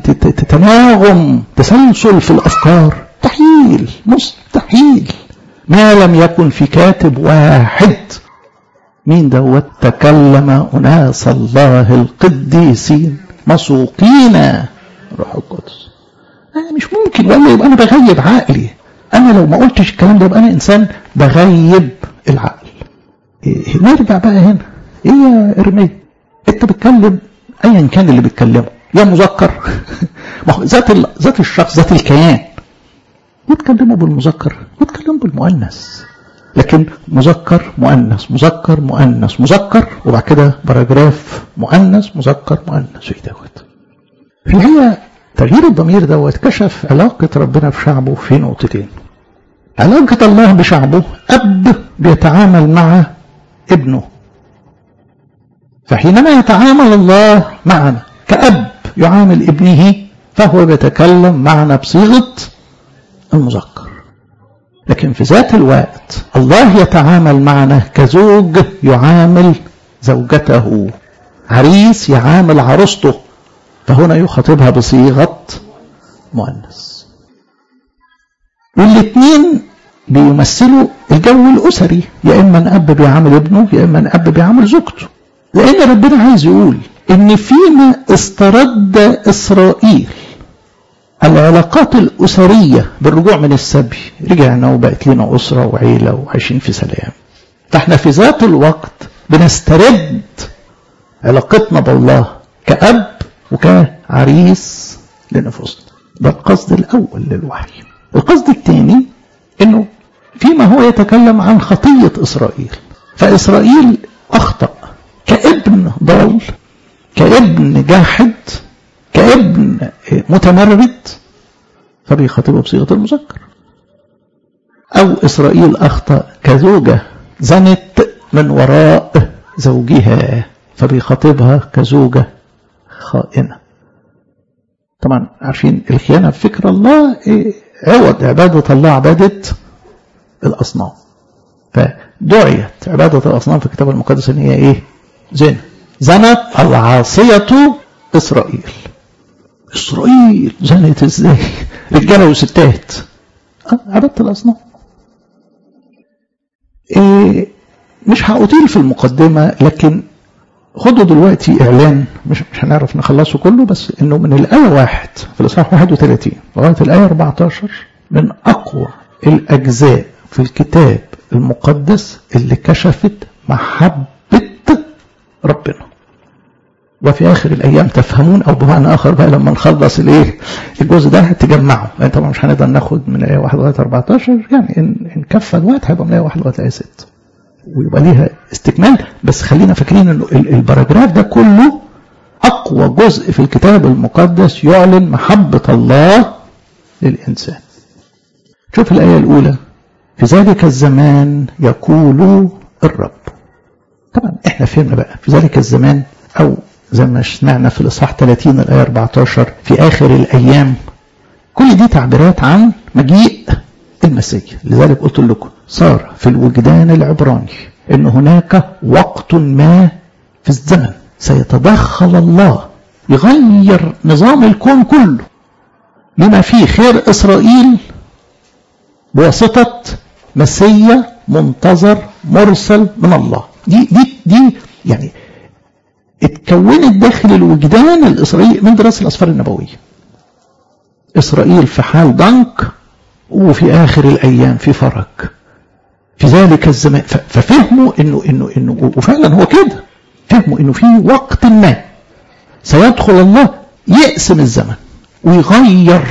تناغم تسلسل في الافكار مستحيل مستحيل ما لم يكن في كاتب واحد مين دوت تكلم أناس الله القديسين مسوقين روح القدس أنا مش ممكن ولا يبقى أنا بغيب عقلي أنا لو ما قلتش الكلام ده يبقى أنا إنسان بغيب العقل إيه نرجع بقى هنا إيه يا إرميا أنت بتكلم أيا كان اللي بيتكلمه يا مذكر ما هو ذات ذات الشخص ذات الكيان يتكلموا بالمذكر يتكلموا بالمؤنث لكن مذكر مؤنث مذكر مؤنث مذكر وبعد كده باراجراف مؤنث مذكر مؤنث ايه دوت في الحقيقه تغيير الضمير دوت كشف علاقه ربنا بشعبه في نقطتين علاقه الله بشعبه اب بيتعامل مع ابنه فحينما يتعامل الله معنا كأب يعامل ابنه فهو بيتكلم معنا بصيغه المذكر لكن في ذات الوقت الله يتعامل معنا كزوج يعامل زوجته عريس يعامل عروسته فهنا يخاطبها بصيغة مؤنث والاثنين بيمثلوا الجو الأسري يا إما أب بيعامل ابنه يا إما أب بيعامل زوجته لأن ربنا عايز يقول إن فيما استرد إسرائيل العلاقات الأسرية بالرجوع من السبي رجعنا وبقت لنا أسرة وعيلة وعايشين في سلام فاحنا في ذات الوقت بنسترد علاقتنا بالله كأب وكعريس لنفوسنا ده القصد الأول للوحي القصد الثاني انه فيما هو يتكلم عن خطية إسرائيل فإسرائيل أخطأ كابن ضال كابن جاحد كابن متمرد فبيخاطبه بصيغة المذكر أو إسرائيل أخطأ كزوجة زنت من وراء زوجها فبيخاطبها كزوجة خائنة طبعا عارفين الخيانة في فكر الله عوض عبادة الله عبادة الأصنام فدعيت عبادة الأصنام في الكتاب المقدس إن هي إيه؟ زنا زنت العاصية إسرائيل إسرائيل زنت إزاي؟ رجالة وستات أه عبادة الأصنام إيه مش هأطيل في المقدمة لكن خدوا دلوقتي إعلان مش, مش هنعرف نخلصه كله بس إنه من الآية واحد في الإصحاح 31 لغاية الآية 14 من أقوى الأجزاء في الكتاب المقدس اللي كشفت محبة ربنا وفي آخر الأيام تفهمون أو بمعنى آخر بقى لما نخلص الإيه الجزء ده تجمعه يعني طبعا مش هنقدر ناخد من آية 1 لغاية 14 يعني إن, إن كفى الوقت هيبقى من آية 1 لغاية آية 6 ويبقى ليها استكمال بس خلينا فاكرين إنه الباراجراف ده كله أقوى جزء في الكتاب المقدس يعلن محبة الله للإنسان شوف الآية الأولى في ذلك الزمان يقول الرب طبعا احنا فهمنا بقى في ذلك الزمان او زي ما سمعنا في الاصحاح 30 الايه 14 في اخر الايام كل دي تعبيرات عن مجيء المسيح لذلك قلت لكم صار في الوجدان العبراني ان هناك وقت ما في الزمن سيتدخل الله يغير نظام الكون كله بما فيه خير اسرائيل بواسطه مسيا منتظر مرسل من الله دي دي دي يعني اتكونت داخل الوجدان الاسرائيلي من دراسه الاسفار النبويه. اسرائيل في حال ضنك وفي اخر الايام في فرج. في ذلك الزمان ففهموا انه انه انه وفعلا هو كده فهموا انه في وقت ما سيدخل الله يقسم الزمن ويغير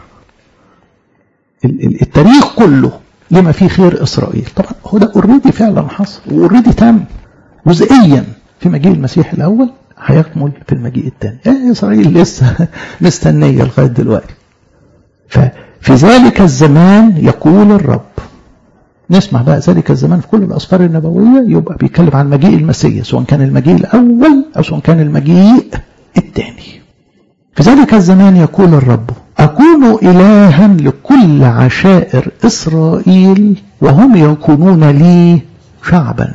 التاريخ كله لما فيه خير اسرائيل طبعا هو ده اوريدي فعلا حصل واوريدي تم جزئيا في مجيء المسيح الاول هيكمل في المجيء الثاني يعني اسرائيل لسه مستنيه لغايه دلوقتي ففي ذلك الزمان يقول الرب نسمع بقى ذلك الزمان في كل الاسفار النبويه يبقى بيتكلم عن مجيء المسيح سواء كان المجيء الاول او سواء كان المجيء الثاني في ذلك الزمان يقول الرب أكون إلها لكل عشائر إسرائيل وهم يكونون لي شعبا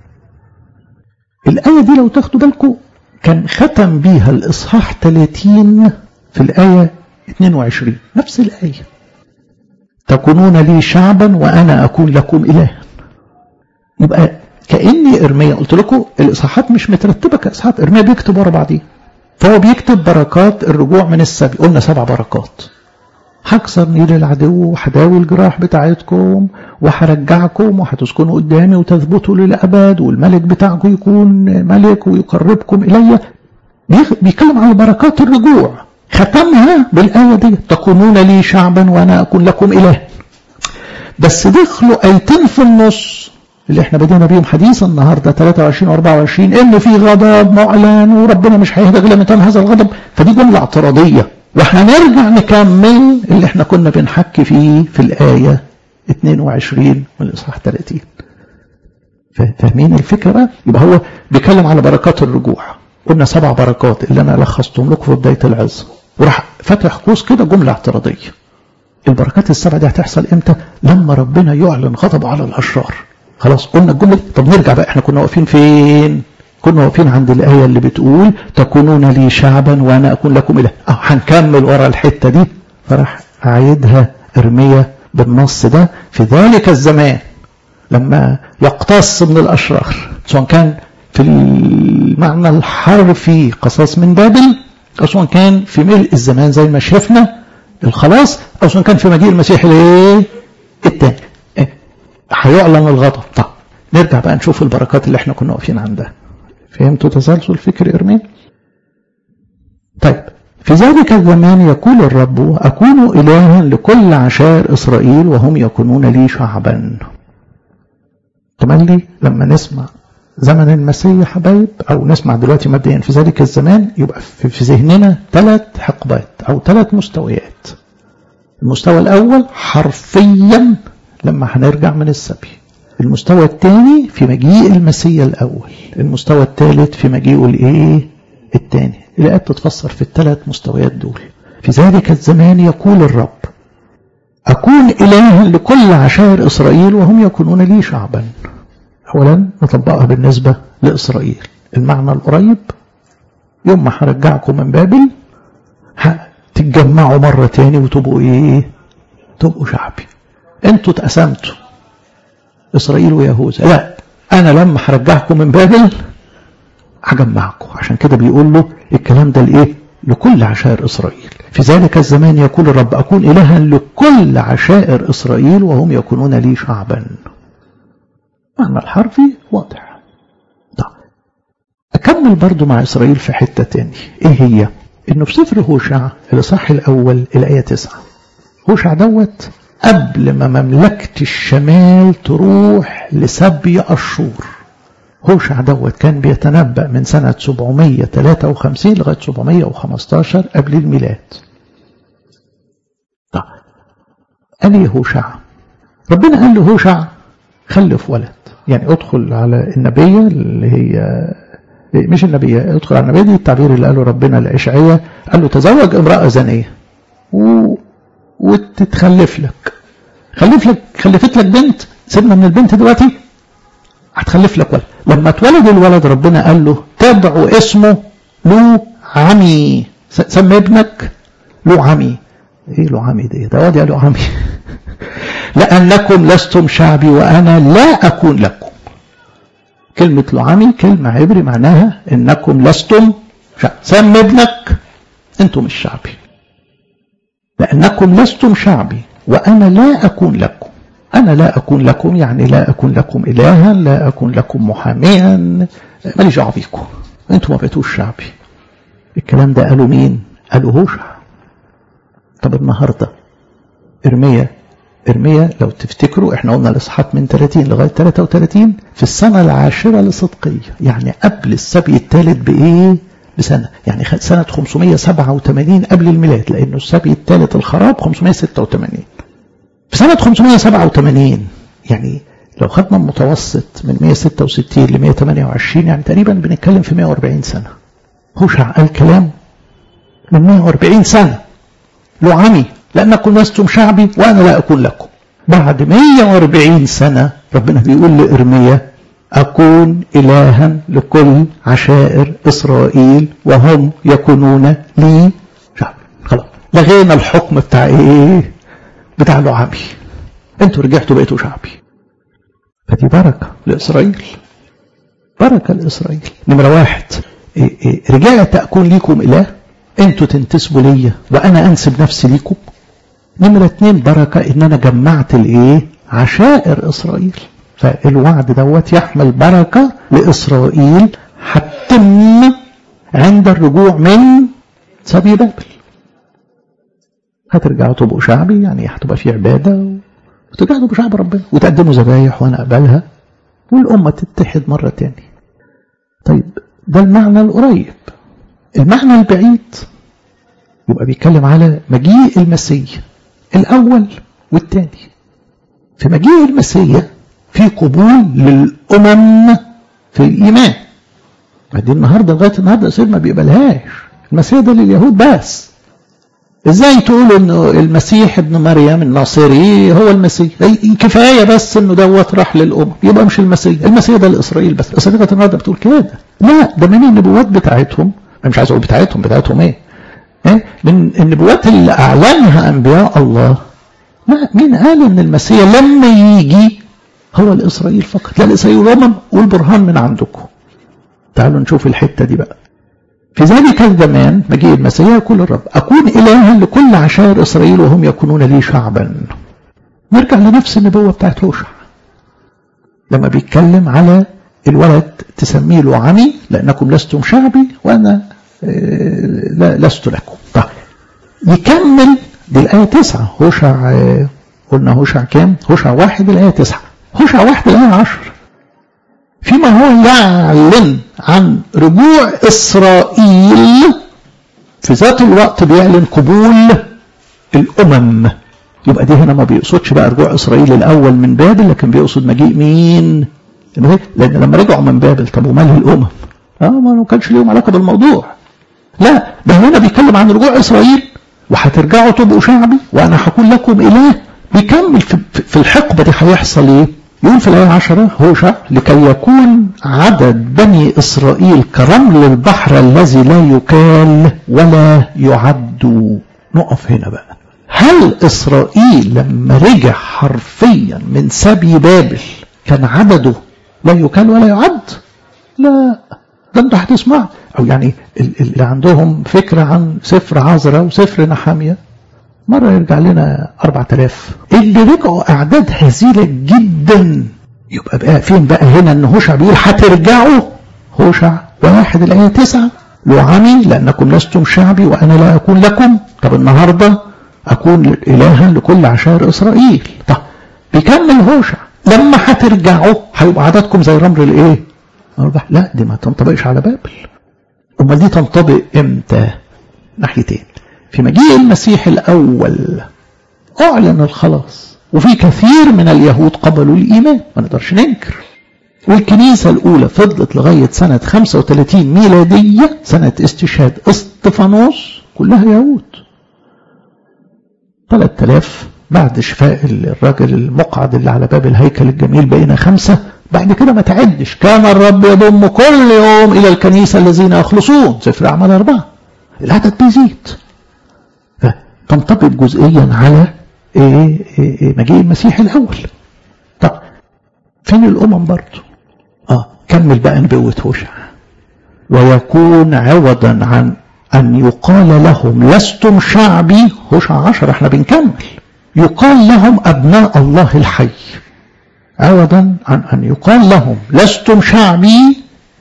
الآية دي لو تاخدوا بالكم كان ختم بيها الإصحاح 30 في الآية 22 نفس الآية تكونون لي شعبا وأنا أكون لكم إلها يبقى كأني إرميا قلت لكم الإصحاحات مش مترتبة كإصحاحات إرميا بيكتب ورا بعضيه فهو بيكتب بركات الرجوع من السبي قلنا سبع بركات هكسر نيل العدو وهداوي الجراح بتاعتكم وهرجعكم وهتسكنوا قدامي وتثبتوا للأبد والملك بتاعكم يكون ملك ويقربكم إلي بيتكلم عن بركات الرجوع ختمها بالآية دي تكونون لي شعبا وأنا أكون لكم إله بس دخلوا آيتين في النص اللي احنا بدينا بيهم حديث النهارده 23 و24 ان في غضب معلن وربنا مش هيهدى غير لما يتم هذا الغضب فدي جمله اعتراضيه وهنرجع نكمل اللي احنا كنا بنحكي فيه في الايه 22 من الاصحاح 30 فاهمين الفكره بقى؟ يبقى هو بيتكلم على بركات الرجوع قلنا سبع بركات اللي انا لخصتهم لكم في بدايه العظه وراح فاتح قوس كده جمله اعتراضيه البركات السبع دي هتحصل امتى؟ لما ربنا يعلن غضبه على الاشرار خلاص قلنا الجمله دي طب نرجع بقى احنا كنا واقفين فين كنا واقفين عند الايه اللي بتقول تكونون لي شعبا وانا اكون لكم اله اه هنكمل ورا الحته دي فراح اعيدها ارميا بالنص ده في ذلك الزمان لما يقتص من الاشرار سواء كان في المعنى الحرفي قصاص من بابل او سواء كان في ملء الزمان زي ما شفنا الخلاص او سواء كان في مجيء المسيح الايه الثاني هيعلن الغضب طب نرجع بقى نشوف البركات اللي احنا كنا واقفين عندها فهمتوا تسلسل فكر ارمين طيب في ذلك الزمان يقول الرب أكون إلها لكل عشائر إسرائيل وهم يكونون لي شعبا تملي لما نسمع زمن المسيح حبايب أو نسمع دلوقتي مبدئيا في ذلك الزمان يبقى في ذهننا ثلاث حقبات أو ثلاث مستويات المستوى الأول حرفيا لما هنرجع من السبي المستوى الثاني في مجيء المسيا الأول المستوى الثالث في مجيئه الإيه الثاني الآيات تتفسر في الثلاث مستويات دول في ذلك الزمان يقول الرب أكون إلها لكل عشائر إسرائيل وهم يكونون لي شعبا أولا نطبقها بالنسبة لإسرائيل المعنى القريب يوم ما هرجعكم من بابل هتتجمعوا مرة تاني وتبقوا إيه تبقوا شعبي انتوا اتقسمتوا إسرائيل ويهوذا لا أنا لما هرجعكم من بابل هجمعكم عشان كده بيقول له الكلام ده لإيه لكل عشائر إسرائيل في ذلك الزمان يقول الرب أكون إلها لكل عشائر إسرائيل وهم يكونون لي شعبا معنى الحرفي واضح طيب أكمل كمل برضو مع إسرائيل في حتة تاني إيه هي إنه في سفر هوشع الإصحاح الأول الآية تسعة هوشع دوت قبل ما مملكة الشمال تروح لسبي أشور هوشع دوت كان بيتنبأ من سنة 753 لغاية 715 قبل الميلاد طيب قال ايه هوشع ربنا قال له هوشع خلف ولد يعني ادخل على النبية اللي هي مش النبية ادخل على النبية دي التعبير اللي قاله ربنا لإشعية قال له تزوج امرأة زنية و... وتتخلف لك خلف لك خلفت لك بنت سيبنا من البنت دلوقتي هتخلف لك ولد لما اتولد الولد ربنا قال له تدعو اسمه لو عمي سمي ابنك لو عمي ايه لو عمي دي ده واد له عمي لأنكم لستم شعبي وأنا لا أكون لكم كلمة لعمي كلمة عبري معناها إنكم لستم شعب سمي ابنك أنتم مش شعبي لأنكم لستم شعبي وأنا لا أكون لكم أنا لا أكون لكم يعني لا أكون لكم إلها لا أكون لكم محاميا ماليش دعوة بيكم أنتم ما بقيتوش شعبي الكلام ده قالوا مين؟ قالوا هوشع طب النهارده ارميا ارميا لو تفتكروا احنا قلنا الاصحاح من 30 لغايه 33 في السنه العاشره لصدقيه يعني قبل السبي الثالث بايه؟ بسنه يعني سنه 587 قبل الميلاد لانه السبي الثالث الخراب 586 في سنه 587 يعني لو خدنا المتوسط من 166 ل 128 يعني تقريبا بنتكلم في 140 سنه هوشع قال كلام من 140 سنه لعمي لأنكم لستم شعبي وأنا لا أكون لكم بعد 140 سنة ربنا بيقول لإرميا أكون إلها لكل عشائر إسرائيل وهم يكونون لي شعب خلاص لغينا الحكم بتاع إيه بتاع لعمي أنتوا رجعتوا بقيتوا شعبي فدي بركة لإسرائيل بركة لإسرائيل نمرة واحد إيه إيه رجعت أكون ليكم إله أنتوا تنتسبوا ليا وأنا أنسب نفسي ليكم نمرة اتنين بركة ان انا جمعت الايه عشائر اسرائيل فالوعد دوت يحمل بركة لاسرائيل هتتم عند الرجوع من سبي بابل هترجعوا تبقوا شعبي يعني هتبقى في عبادة وترجعوا تبقوا شعب ربنا وتقدموا ذبايح وانا اقبلها والامة تتحد مرة تاني طيب ده المعنى القريب المعنى البعيد يبقى بيتكلم على مجيء المسيح الأول والثاني في مجيء المسيح في قبول للأمم في الإيمان دي النهاردة لغاية النهاردة سيد ما بيقبلهاش المسيح ده لليهود بس ازاي تقول انه المسيح ابن مريم الناصري هو المسيح كفاية بس انه دوت راح للأمم يبقى مش المسيح المسيح ده لإسرائيل بس إسرائيل النهاردة بتقول كده لا ده من النبوات بتاعتهم مش عايز اقول بتاعتهم بتاعتهم ايه من النبوات اللي أعلنها أنبياء الله لا مين قال إن المسيح لما يجي هو لإسرائيل فقط لا لإسرائيل والأمم والبرهان من عندكم تعالوا نشوف الحتة دي بقى في ذلك الزمان مجيء المسيح يقول الرب أكون إلها لكل عشائر إسرائيل وهم يكونون لي شعبا نرجع لنفس النبوة بتاعت هوشع لما بيتكلم على الولد تسميه له عمي لأنكم لستم شعبي وأنا لا لست لكم طيب يكمل دي الآية تسعة هوشع قلنا هوشع كام هوشع واحد الآية تسعة هوشع واحد الآية عشر فيما هو يعلن عن رجوع إسرائيل في ذات الوقت بيعلن قبول الأمم يبقى دي هنا ما بيقصدش بقى رجوع إسرائيل الأول من بابل لكن بيقصد مجيء مين لأن لما رجعوا من بابل طب وماله الأمم اه ما كانش ليهم علاقة بالموضوع لا ده هنا بيتكلم عن رجوع إسرائيل وهترجعوا تبقوا شعبي وأنا هكون لكم إله بيكمل في, في الحقبة دي هيحصل إيه؟ يقول في الآية 10 هوشع لكي يكون عدد بني إسرائيل كرمل البحر الذي لا يكال ولا يعد نقف هنا بقى هل إسرائيل لما رجع حرفيا من سبي بابل كان عدده لا يكال ولا يعد لا ده انتوا هتسمعوا او يعني اللي عندهم فكرة عن سفر عذراء وسفر نحامية مرة يرجع لنا 4000 اللي رجعوا أعداد هزيلة جدا يبقى بقى فين بقى هنا ان هوشع بيقول هترجعوا هوشع واحد الآية تسعة لعمي لأنكم لستم شعبي وأنا لا أكون لكم طب النهاردة أكون إلها لكل عشائر إسرائيل طب بيكمل هوشع لما هترجعوا هيبقى عددكم زي رمل الإيه؟ لا دي ما تنطبقش على بابل أمال دي تنطبق إمتى؟ ناحيتين في مجيء المسيح الأول أعلن الخلاص وفي كثير من اليهود قبلوا الإيمان ما نقدرش ننكر والكنيسة الأولى فضلت لغاية سنة 35 ميلادية سنة استشهاد اسطفانوس كلها يهود 3000 بعد شفاء الراجل المقعد اللي على باب الهيكل الجميل بقينا خمسة بعد كده ما تعدش كان الرب يضم كل يوم إلى الكنيسة الذين يخلصون سفر أعمال أربعة العدد بيزيد تنطبق جزئيا على إيه إيه مجيء المسيح الأول طب فين الأمم برضه آه كمل بقى نبوة هوشع ويكون عوضا عن أن يقال لهم لستم شعبي هوشع عشر احنا بنكمل يقال لهم أبناء الله الحي عوضا عن أن يقال لهم لستم شعبي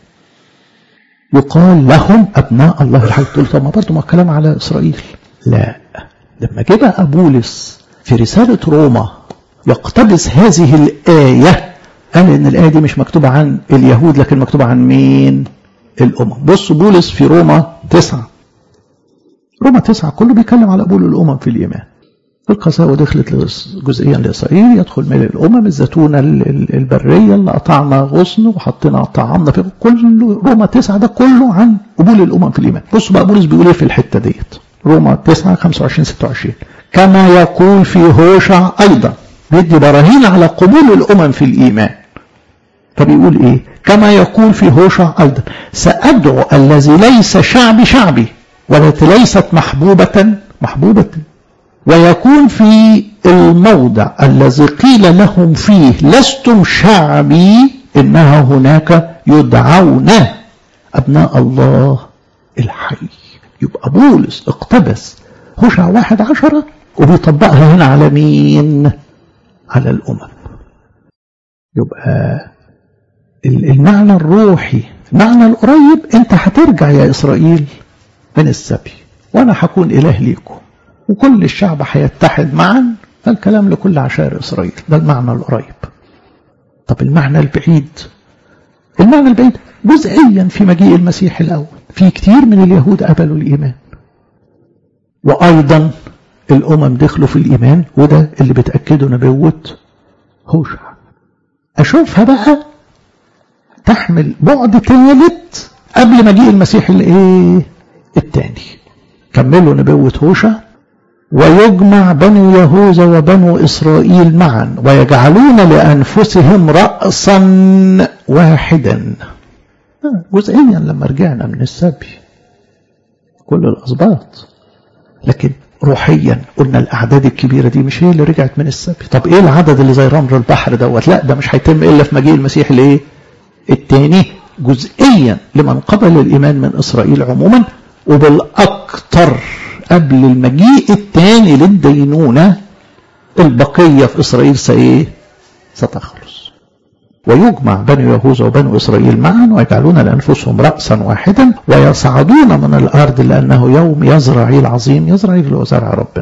يقال لهم أبناء الله الحي تقول طب ما برضه ما الكلام على إسرائيل لا لما جه بقى بولس في رسالة روما يقتبس هذه الآية قال إن الآية دي مش مكتوبة عن اليهود لكن مكتوبة عن مين؟ الأمم بص بولس في روما تسعة روما تسعة كله بيتكلم على قبول الأمم في الإيمان القساوة دخلت جزئيا لإسرائيل يدخل مال الأمم الزيتونة البرية اللي قطعنا غصن وحطينا طعامنا في كل روما تسعة ده كله عن قبول الأمم في الإيمان بصوا بقى بولس بيقول إيه في الحتة ديت روما 9 25 26 كما يقول في هوشع أيضا بيدي براهين على قبول الأمم في الإيمان فبيقول إيه كما يقول في هوشع أيضا سأدعو الذي ليس شعبي شعبي والتي ليست محبوبة محبوبة ويكون في الموضع الذي قيل لهم فيه لستم شعبي إنها هناك يدعون أبناء الله الحي يبقى بولس اقتبس هوشع واحد عشرة وبيطبقها هنا على مين على الأمم يبقى المعنى الروحي المعنى القريب انت هترجع يا إسرائيل من السبي وأنا هكون إله ليكم وكل الشعب هيتحد معا فالكلام لكل عشائر إسرائيل ده المعنى القريب طب المعنى البعيد المعنى البعيد جزئيا في مجيء المسيح الأول في كتير من اليهود قبلوا الإيمان وأيضا الأمم دخلوا في الإيمان وده اللي بتأكده نبوة هوشع أشوفها بقى تحمل بعد ثالث قبل مجيء المسيح الايه الثاني كملوا نبوة هوشع ويجمع بنو يهوذا وبنو إسرائيل معا ويجعلون لأنفسهم رأسا واحدا جزئيا لما رجعنا من السبي كل الأسباط لكن روحيا قلنا الأعداد الكبيرة دي مش هي اللي رجعت من السبي طب إيه العدد اللي زي رمل البحر دوت لا ده مش هيتم إلا في مجيء المسيح الإيه التاني جزئيا لمن قبل الإيمان من إسرائيل عموما وبالأكثر قبل المجيء الثاني للدينونة البقية في إسرائيل سإيه ستخلص ويجمع بنو يهوذا وبنو إسرائيل معا ويجعلون لأنفسهم رأسا واحدا ويصعدون من الأرض لأنه يوم يزرعي العظيم يزرعي اللي هو زرع ربنا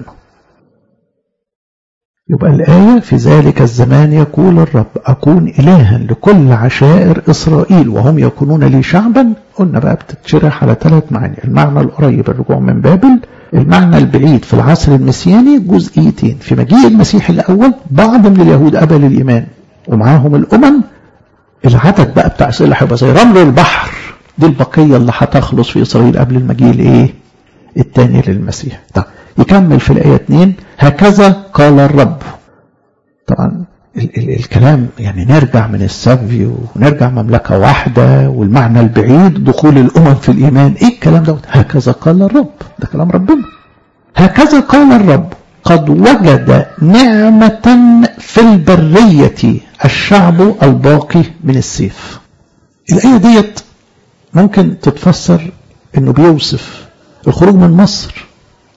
يبقى الآية في ذلك الزمان يقول الرب أكون إلها لكل عشائر إسرائيل وهم يكونون لي شعبا قلنا بقى بتتشرح على ثلاث معاني المعنى القريب الرجوع من بابل المعنى البعيد في العصر المسياني جزئيتين في مجيء المسيح الأول بعض من اليهود قبل الإيمان ومعاهم الأمم العدد بقى بتاع إسرائيل هيبقى زي رمل البحر دي البقية اللي هتخلص في إسرائيل قبل المجيء الإيه؟ الثاني للمسيح طب يكمل في الآية 2 هكذا قال الرب طبعا ال ال الكلام يعني نرجع من السبي ونرجع مملكة واحدة والمعنى البعيد دخول الأمم في الإيمان إيه الكلام دوت هكذا قال الرب ده كلام ربنا هكذا قال الرب قد وجد نعمة في البرية الشعب الباقي من السيف الآية ديت ممكن تتفسر انه بيوصف الخروج من مصر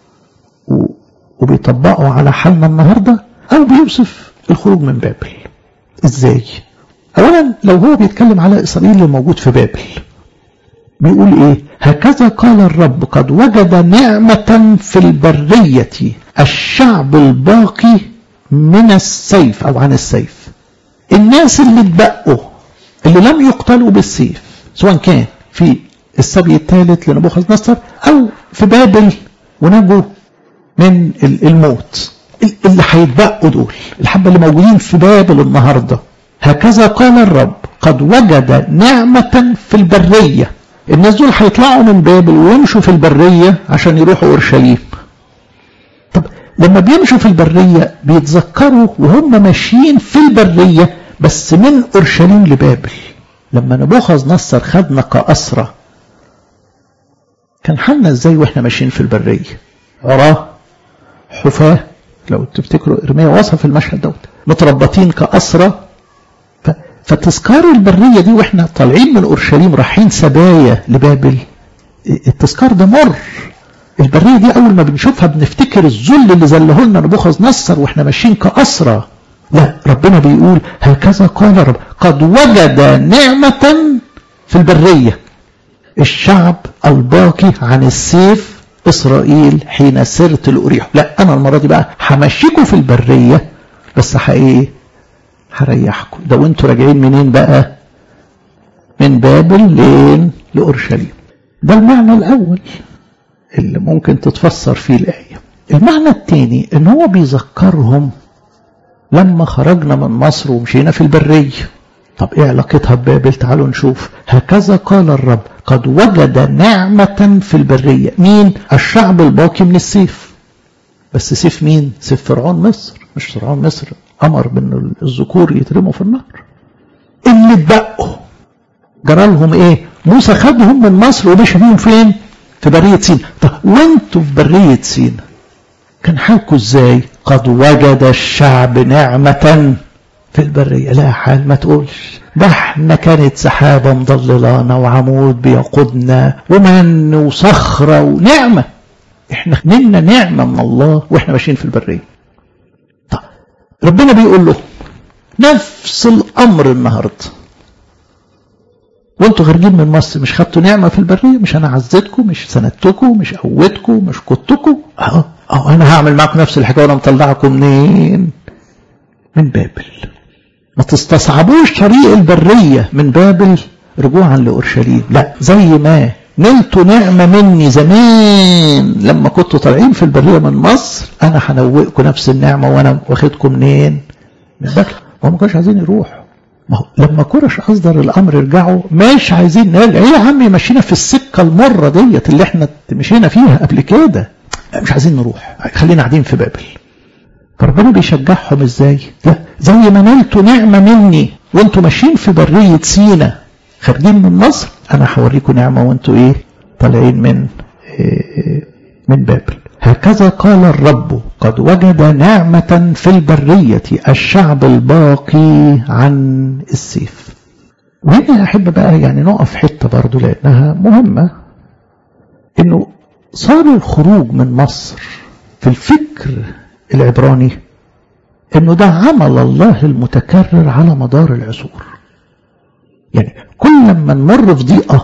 وبيطبقوا على حالنا النهاردة أو بيوصف الخروج من بابل إزاي؟ أولا لو هو بيتكلم على إسرائيل اللي موجود في بابل بيقول ايه هكذا قال الرب قد وجد نعمة في البرية الشعب الباقي من السيف او عن السيف الناس اللي اتبقوا اللي لم يقتلوا بالسيف سواء كان في السبي الثالث لنبوخذ نصر او في بابل ونجوا من الموت اللي هيتبقوا دول الحبة اللي موجودين في بابل النهاردة هكذا قال الرب قد وجد نعمة في البرية الناس دول هيطلعوا من بابل ويمشوا في البرية عشان يروحوا أورشليم طب لما بيمشوا في البرية بيتذكروا وهم ماشيين في البرية بس من أورشليم لبابل لما نبوخذ نصر خدنا كأسرة كان حالنا ازاي واحنا ماشيين في البرية عراه حفاة لو تفتكروا إرميا وصف المشهد دوت متربطين كأسرة فتذكار البرية دي واحنا طالعين من أورشليم رايحين سبايا لبابل التذكار ده مر البرية دي أول ما بنشوفها بنفتكر الذل اللي زله لنا نبوخذ نصر واحنا ماشيين كأسرة لا ربنا بيقول هكذا قال رب قد وجد نعمة في البرية الشعب الباقي عن السيف إسرائيل حين سرت الأريح لا أنا المرة دي بقى همشيكم في البرية بس ايه هريحكم ده وانتوا راجعين منين بقى من بابل لين لأورشليم ده المعنى الأول اللي ممكن تتفسر فيه الآية المعنى الثاني ان هو بيذكرهم لما خرجنا من مصر ومشينا في البرية طب ايه علاقتها ببابل تعالوا نشوف هكذا قال الرب قد وجد نعمة في البرية مين الشعب الباقي من السيف بس سيف مين سيف فرعون مصر مش فرعون مصر امر بان الذكور يترموا في النهر اللي اتبقوا جرى لهم ايه موسى خدهم من مصر ومشي بيهم فين في برية سينا طب وانتوا في برية سينا كان حالكم ازاي قد وجد الشعب نعمة في البرية لا حال ما تقولش ده احنا كانت سحابة مضللانا وعمود بيقودنا ومن وصخرة ونعمة احنا منا نعمة من الله واحنا ماشيين في البرية طب ربنا بيقول له نفس الامر النهارده وانتوا خارجين من مصر مش خدتوا نعمه في البريه مش انا عزتكم مش سندتكم مش قوتكم مش قدتكم اهو اهو انا هعمل معاكم نفس الحكايه وانا مطلعكم منين من بابل ما تستصعبوش طريق البريه من بابل رجوعا لاورشليم لا زي ما نلتوا نعمه مني زمان لما كنتوا طالعين في البريه من مصر انا هنوئكم نفس النعمه وانا واخدكم منين من بابل هم ما كانوش عايزين يروحوا ما هو لما كرش اصدر الامر ارجعوا مش عايزين نرجع ايه يا عمي مشينا في السكه المره ديت اللي احنا مشينا فيها قبل كده مش عايزين نروح خلينا قاعدين في بابل فربنا بيشجعهم ازاي لا زي ما نلتوا نعمه مني وانتوا ماشيين في بريه سينا خارجين من مصر انا هوريكم نعمه وانتوا ايه طالعين من إيه من بابل هكذا قال الرب قد وجد نعمة في البرية الشعب الباقي عن السيف وهنا أحب بقى يعني نقف حتة برضو لأنها مهمة إنه صار الخروج من مصر في الفكر العبراني إنه ده عمل الله المتكرر على مدار العصور يعني كل ما نمر في ضيقة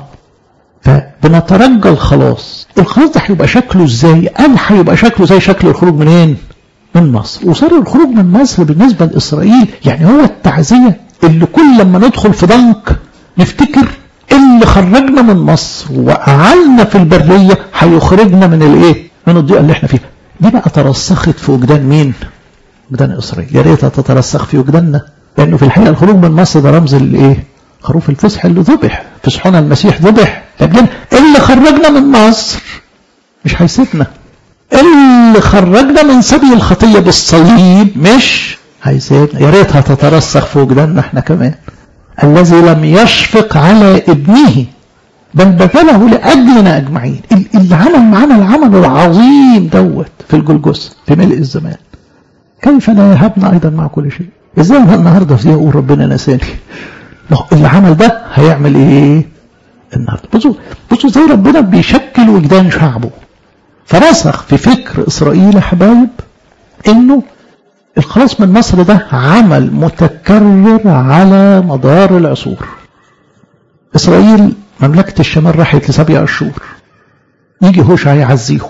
فبنترجى الخلاص الخلاص ده هيبقى شكله ازاي قال هيبقى شكله زي شكل الخروج منين من مصر وصار الخروج من مصر بالنسبة لإسرائيل يعني هو التعزية اللي كل لما ندخل في ضنك نفتكر اللي خرجنا من مصر وقعلنا في البرية هيخرجنا من الايه من الضيقة اللي احنا فيها دي بقى ترسخت في وجدان مين وجدان إسرائيل يا ريتها تترسخ في وجداننا لأنه في الحقيقة الخروج من مصر ده رمز الايه خروف الفسح اللي ذبح فسحنا المسيح ذبح لكن اللي خرجنا من مصر مش هيسيبنا اللي خرجنا من سبي الخطية بالصليب مش هيسيبنا يا ريتها تترسخ في وجداننا احنا كمان الذي لم يشفق على ابنه بل بذله لأجلنا أجمعين اللي عمل معانا العمل العظيم دوت في الجلجثة في ملء الزمان كيف لا يهبنا أيضا مع كل شيء ازاي النهارده في يقول ربنا نساني اللي عمل ده هيعمل ايه النهارده بصوا بصوا زي ربنا بيشكل وجدان شعبه فرسخ في فكر اسرائيل يا حبايب انه الخلاص من مصر ده عمل متكرر على مدار العصور اسرائيل مملكة الشمال راحت لسبع أشهر يجي هوشع يعزيهم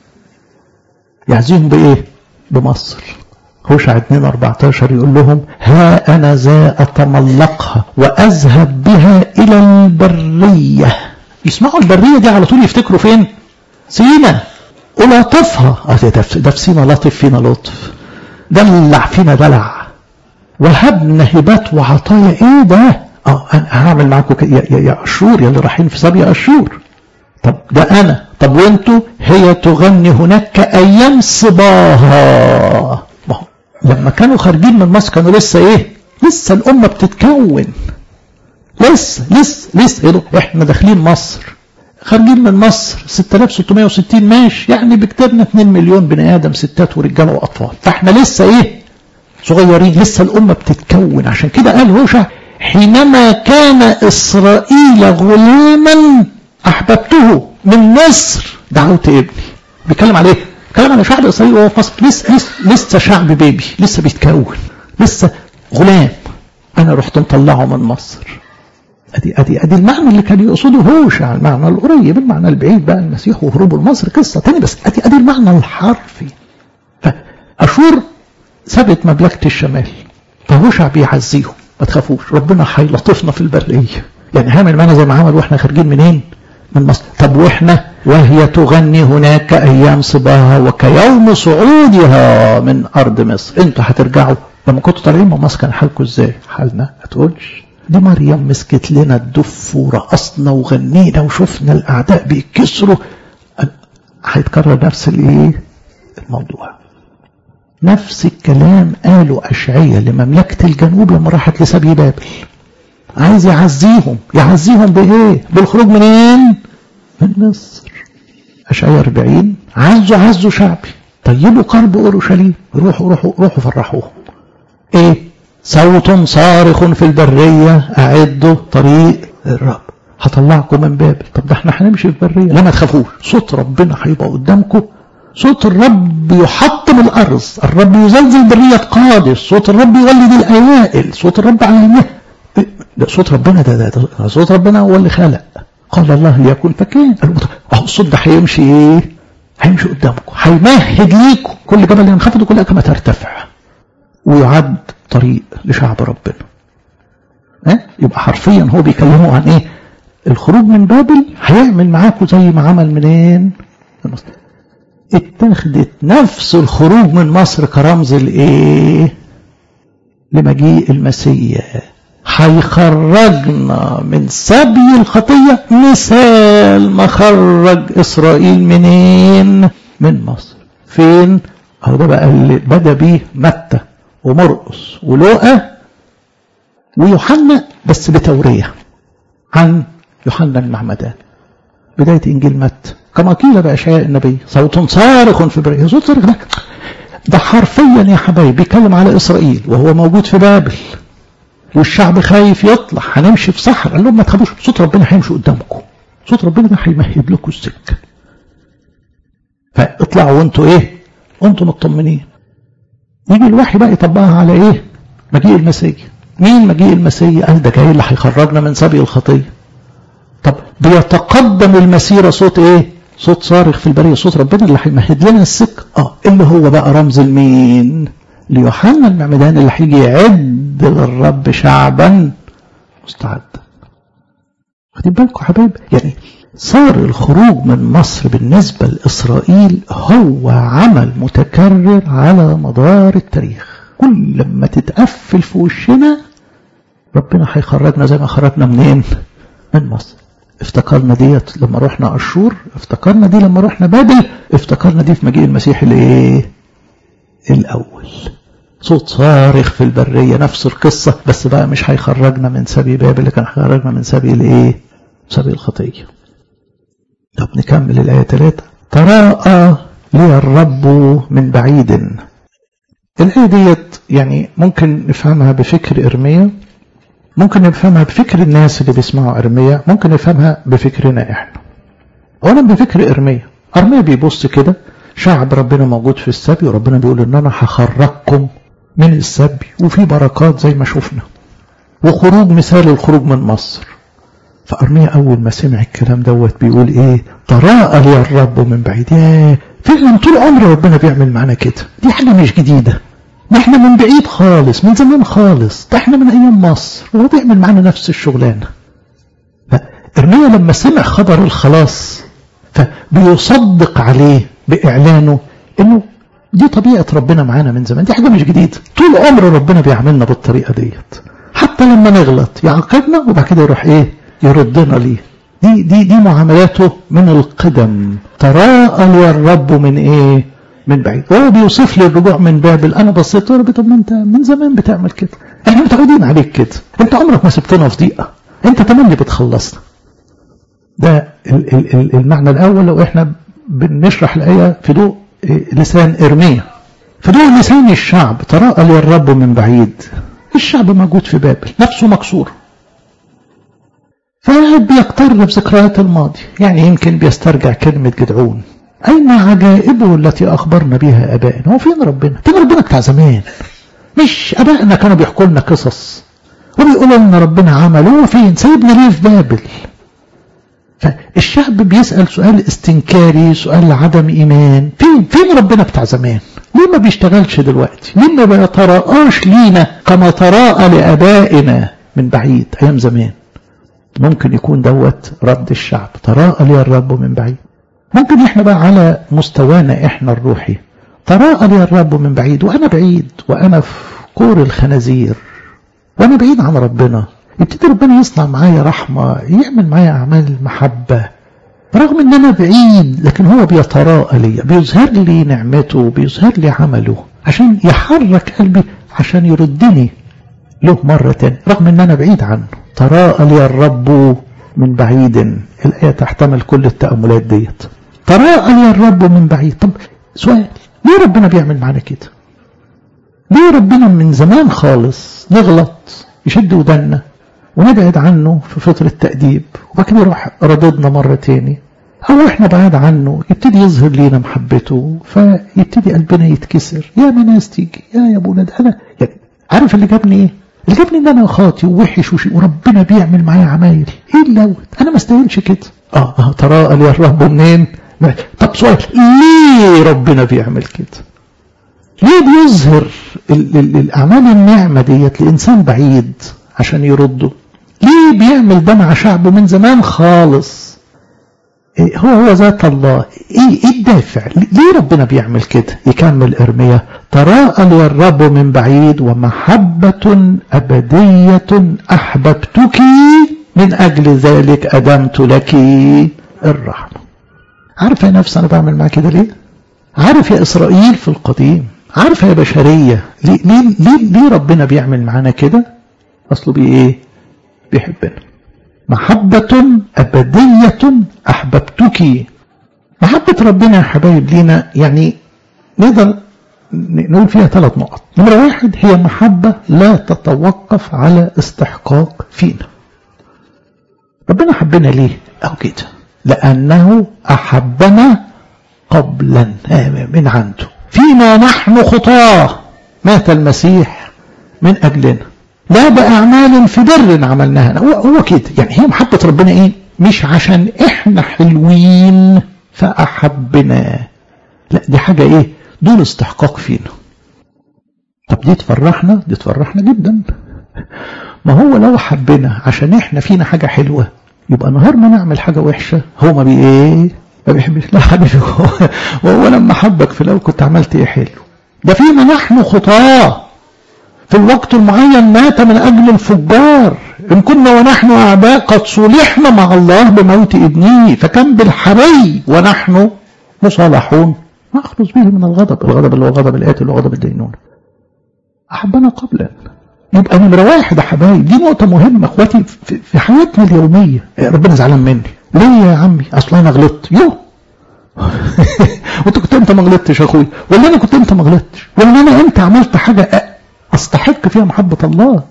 يعزيهم بإيه؟ بمصر هوشع 2 14 يقول لهم ها أنا ذا أتملقها وأذهب بها إلى البرية يسمعوا البرية دي على طول يفتكروا فين؟ سينا ألاطفها ده ده في سينا لطف فينا لطف دلع فينا دلع وهبنا هبات وعطايا ايه ده؟ اه انا هعمل معاكم يا, يا, يا اشور يا اللي رايحين في سبع اشور طب ده انا طب وانتوا هي تغني هناك كايام صباها ما هو لما كانوا خارجين من مصر كانوا لسه ايه؟ لسه الامه بتتكون لسه لسه لسه ايه احنا داخلين مصر خارجين من مصر 6660 ماشي يعني بكترنا 2 مليون بني ادم ستات ورجاله واطفال فاحنا لسه ايه صغيرين لسه الامه بتتكون عشان كده قال هوشع حينما كان اسرائيل غلاما احببته من مصر دعوت ابني بيتكلم على ايه؟ بيتكلم على شعب اسرائيل وهو في مصر لسه لسه لسه شعب بيبي لسه بيتكون لسه غلام انا رحت مطلعه من مصر ادي ادي ادي المعنى اللي كان يقصده هوشع المعنى القريب المعنى البعيد بقى المسيح وهروبه لمصر قصه ثانيه بس ادي ادي المعنى الحرفي فاشور سابت مملكه الشمال فهوشع بيعزيهم ما تخافوش ربنا هيلطفنا في البريه يعني هعمل معانا زي ما عمل واحنا خارجين منين؟ من مصر طب واحنا وهي تغني هناك ايام صباها وكيوم صعودها من ارض مصر انتوا هترجعوا لما كنتوا طالعين من مصر كان حالكم ازاي؟ حالنا ما تقولش دي مريم مسكت لنا الدف ورقصنا وغنينا وشفنا الاعداء بيتكسروا هيتكرر نفس الايه؟ الموضوع نفس الكلام قاله أشعية لمملكة الجنوب لما راحت لسبي بابل عايز يعزيهم يعزيهم بإيه بالخروج منين من مصر أشعية 40 عزوا عزوا شعبي طيبوا قلب أورشليم روحوا روحوا روحوا فرحوهم إيه صوت صارخ في البرية أعدوا طريق الرب هطلعكم من بابل طب ده احنا هنمشي في برية لا ما تخافوش صوت ربنا هيبقى قدامكم صوت الرب يحطم الأرض الرب يزلزل برية قادس صوت الرب يولد الأوائل صوت الرب على المه ده صوت ربنا ده, ده, ده صوت ربنا هو اللي خلق قال الله ليكن فكان اهو الصوت ده هيمشي ايه هيمشي قدامكم هيمهد ليكم كل جبل ينخفض وكل كما ترتفع ويعد طريق لشعب ربنا ها أه؟ يبقى حرفيا هو بيكلمه عن ايه الخروج من بابل هيعمل معاكم زي ما عمل منين من مصر اتخذت نفس الخروج من مصر كرمز الايه لمجيء المسيح هيخرجنا من سبي الخطية مثال ما خرج إسرائيل منين من مصر فين أهو ده بقى اللي بدأ بيه متى ومرقس ولوقا ويوحنا بس بتورية عن يوحنا المعمدان بداية إنجيل متى كما قيل بأشعياء النبي صوت صارخ في بريه صوت صارخ ده ده حرفيا يا حبايبي بيتكلم على إسرائيل وهو موجود في بابل والشعب خايف يطلع هنمشي في صحراء قال لهم ما تخافوش صوت ربنا هيمشي قدامكم صوت ربنا ده هيمهد لكم السكه فاطلعوا وانتوا ايه وانتوا مطمنين يجي الوحي بقى يطبقها على ايه مجيء المسيح مين مجيء المسيح قال ده جاي اللي هيخرجنا من سبي الخطيه طب بيتقدم المسيره صوت ايه صوت صارخ في البريه صوت ربنا اللي هيمهد لنا السكه اه اللي هو بقى رمز لمين ليوحنا المعمدان اللي هيجي يعد للرب شعبا مستعدا واخدين بالكم يا حبايب يعني صار الخروج من مصر بالنسبة لإسرائيل هو عمل متكرر على مدار التاريخ كل لما تتقفل في وشنا ربنا هيخرجنا زي ما خرجنا منين من مصر افتكرنا ديت لما رحنا أشور افتكرنا دي لما رحنا بابل افتكرنا دي في مجيء المسيح الايه الأول صوت صارخ في البرية نفس القصة بس بقى مش هيخرجنا من سبي بابل اللي كان هيخرجنا من سبي الايه سبي الخطية طب نكمل الآية 3 تراءى لي الرب من بعيد الآية ديت يعني ممكن نفهمها بفكر إرميا ممكن نفهمها بفكر الناس اللي بيسمعوا إرميا ممكن نفهمها بفكرنا إحنا أولا بفكر إرميا إرميا بيبص كده شعب ربنا موجود في السبي وربنا بيقول ان انا هخرجكم من السبي وفي بركات زي ما شفنا وخروج مثال الخروج من مصر فأرميا أول ما سمع الكلام دوت بيقول إيه تراءى لي الرب من بعيد ياه فعلا طول عمر ربنا بيعمل معانا كده دي حاجة مش جديدة ده احنا من بعيد خالص من زمان خالص ده احنا من أيام مصر وهو بيعمل معانا نفس الشغلانة فإرميا لما سمع خبر الخلاص فبيصدق عليه بإعلانه إنه دي طبيعة ربنا معانا من زمان دي حاجة مش جديدة طول عمر ربنا بيعملنا بالطريقة ديت حتى لما نغلط يعاقبنا وبعد كده يروح ايه يردنا ليه دي دي دي معاملاته من القدم تراءى لي الرب من ايه من بعيد هو بيوصف لي الرجوع من بابل انا بصيت له طب ما انت من زمان بتعمل كده احنا متعودين عليك كده انت عمرك ما سبتنا في ضيقه انت تملي بتخلصنا ده ال ال ال المعنى الاول لو احنا بنشرح الايه في ضوء لسان ارميا في ضوء لسان الشعب تراءى لي الرب من بعيد الشعب موجود في بابل نفسه مكسور فقاعد بيقترب ذكريات الماضي يعني يمكن بيسترجع كلمة جدعون أين عجائبه التي أخبرنا بها أبائنا هو فين ربنا فين ربنا بتاع زمان مش أبائنا كانوا بيحكوا لنا قصص وبيقولوا لنا ربنا عمل هو فين سايبنا ليه في بابل فالشعب بيسأل سؤال استنكاري سؤال عدم إيمان فين فين ربنا بتاع زمان ليه ما بيشتغلش دلوقتي ليه ما بيتراءاش لينا كما تراءى لأبائنا من بعيد أيام زمان ممكن يكون دوت رد الشعب تراءى لي الرب من بعيد ممكن احنا بقى على مستوانا احنا الروحي تراءى لي الرب من بعيد وانا بعيد وانا في كور الخنازير وانا بعيد عن ربنا يبتدي ربنا يصنع معايا رحمة يعمل معايا أعمال محبة رغم ان انا بعيد لكن هو بيتراءى لي بيظهر لي نعمته بيظهر لي عمله عشان يحرك قلبي عشان يردني له مرة تانية رغم ان انا بعيد عنه تراءى لي الرب من بعيد الآية تحتمل كل التأملات ديت تراءى لي الرب من بعيد طب سؤال ليه ربنا بيعمل معانا كده ليه ربنا من زمان خالص نغلط يشد ودنا ونبعد عنه في فترة تأديب وبعد كده يروح رددنا مرة تاني أو إحنا بعاد عنه يبتدي يظهر لينا محبته فيبتدي قلبنا يتكسر يا ما ناس تيجي يا يا ابونا ده أنا يعني عارف اللي جابني إيه؟ اللي جابني إن أنا خاطي ووحش وشي وربنا بيعمل معايا عمايل إيه اللوت؟ أنا ما استاهلش كده آه آه تراءى لي الرب منين؟ طب سؤال ليه ربنا بيعمل كده؟ ليه بيظهر الأعمال النعمة ديت لإنسان بعيد عشان يرده ليه بيعمل ده مع شعبه من زمان خالص إيه هو هو ذات الله ايه ايه الدافع ليه ربنا بيعمل كده يكمل ارميا تراءى لي الرب من بعيد ومحبة أبدية أحببتك من أجل ذلك أدمت لك الرحمة عارف يا نفس أنا بعمل معاك كده ليه عارف يا إسرائيل في القديم عارف يا بشرية ليه, ليه, ليه, ليه ربنا بيعمل معانا كده أصله بيه إيه بيحبنا محبة أبدية أحببتك محبة ربنا يا حبايب لينا يعني نقدر نقول فيها ثلاث نقط نمرة واحد هي محبة لا تتوقف على استحقاق فينا ربنا حبنا ليه أو كده لأنه أحبنا قبلا من عنده فيما نحن خطاه مات المسيح من أجلنا لا بأعمال في بر عملناها هو, هو كده يعني هي محبة ربنا إيه مش عشان إحنا حلوين فأحبنا لا دي حاجة إيه دون استحقاق فينا طب دي تفرحنا دي تفرحنا جدا ما هو لو حبنا عشان إحنا فينا حاجة حلوة يبقى نهار ما نعمل حاجة وحشة هو ما بي إيه ما بيحبش لا حبيبي هو, وهو لما حبك في الأول كنت عملت إيه حلو ده فيما نحن خطاه في الوقت المعين مات من أجل الفجار إن كنا ونحن أعداء قد صلحنا مع الله بموت ابنه فكم بالحري ونحن مصالحون نخلص به من الغضب الغضب اللي هو غضب القاتل وغضب الدينون أحبنا قبلا يبقى نمرة واحد يا حبايب دي نقطة مهمة اخواتي في حياتنا اليومية ربنا زعلان مني ليه يا عمي اصل انا غلطت يو وانت كنت انت ما غلطتش يا اخويا ولا انا كنت انت ما غلطتش ولا انا انت عملت حاجة استحق فيها محبة الله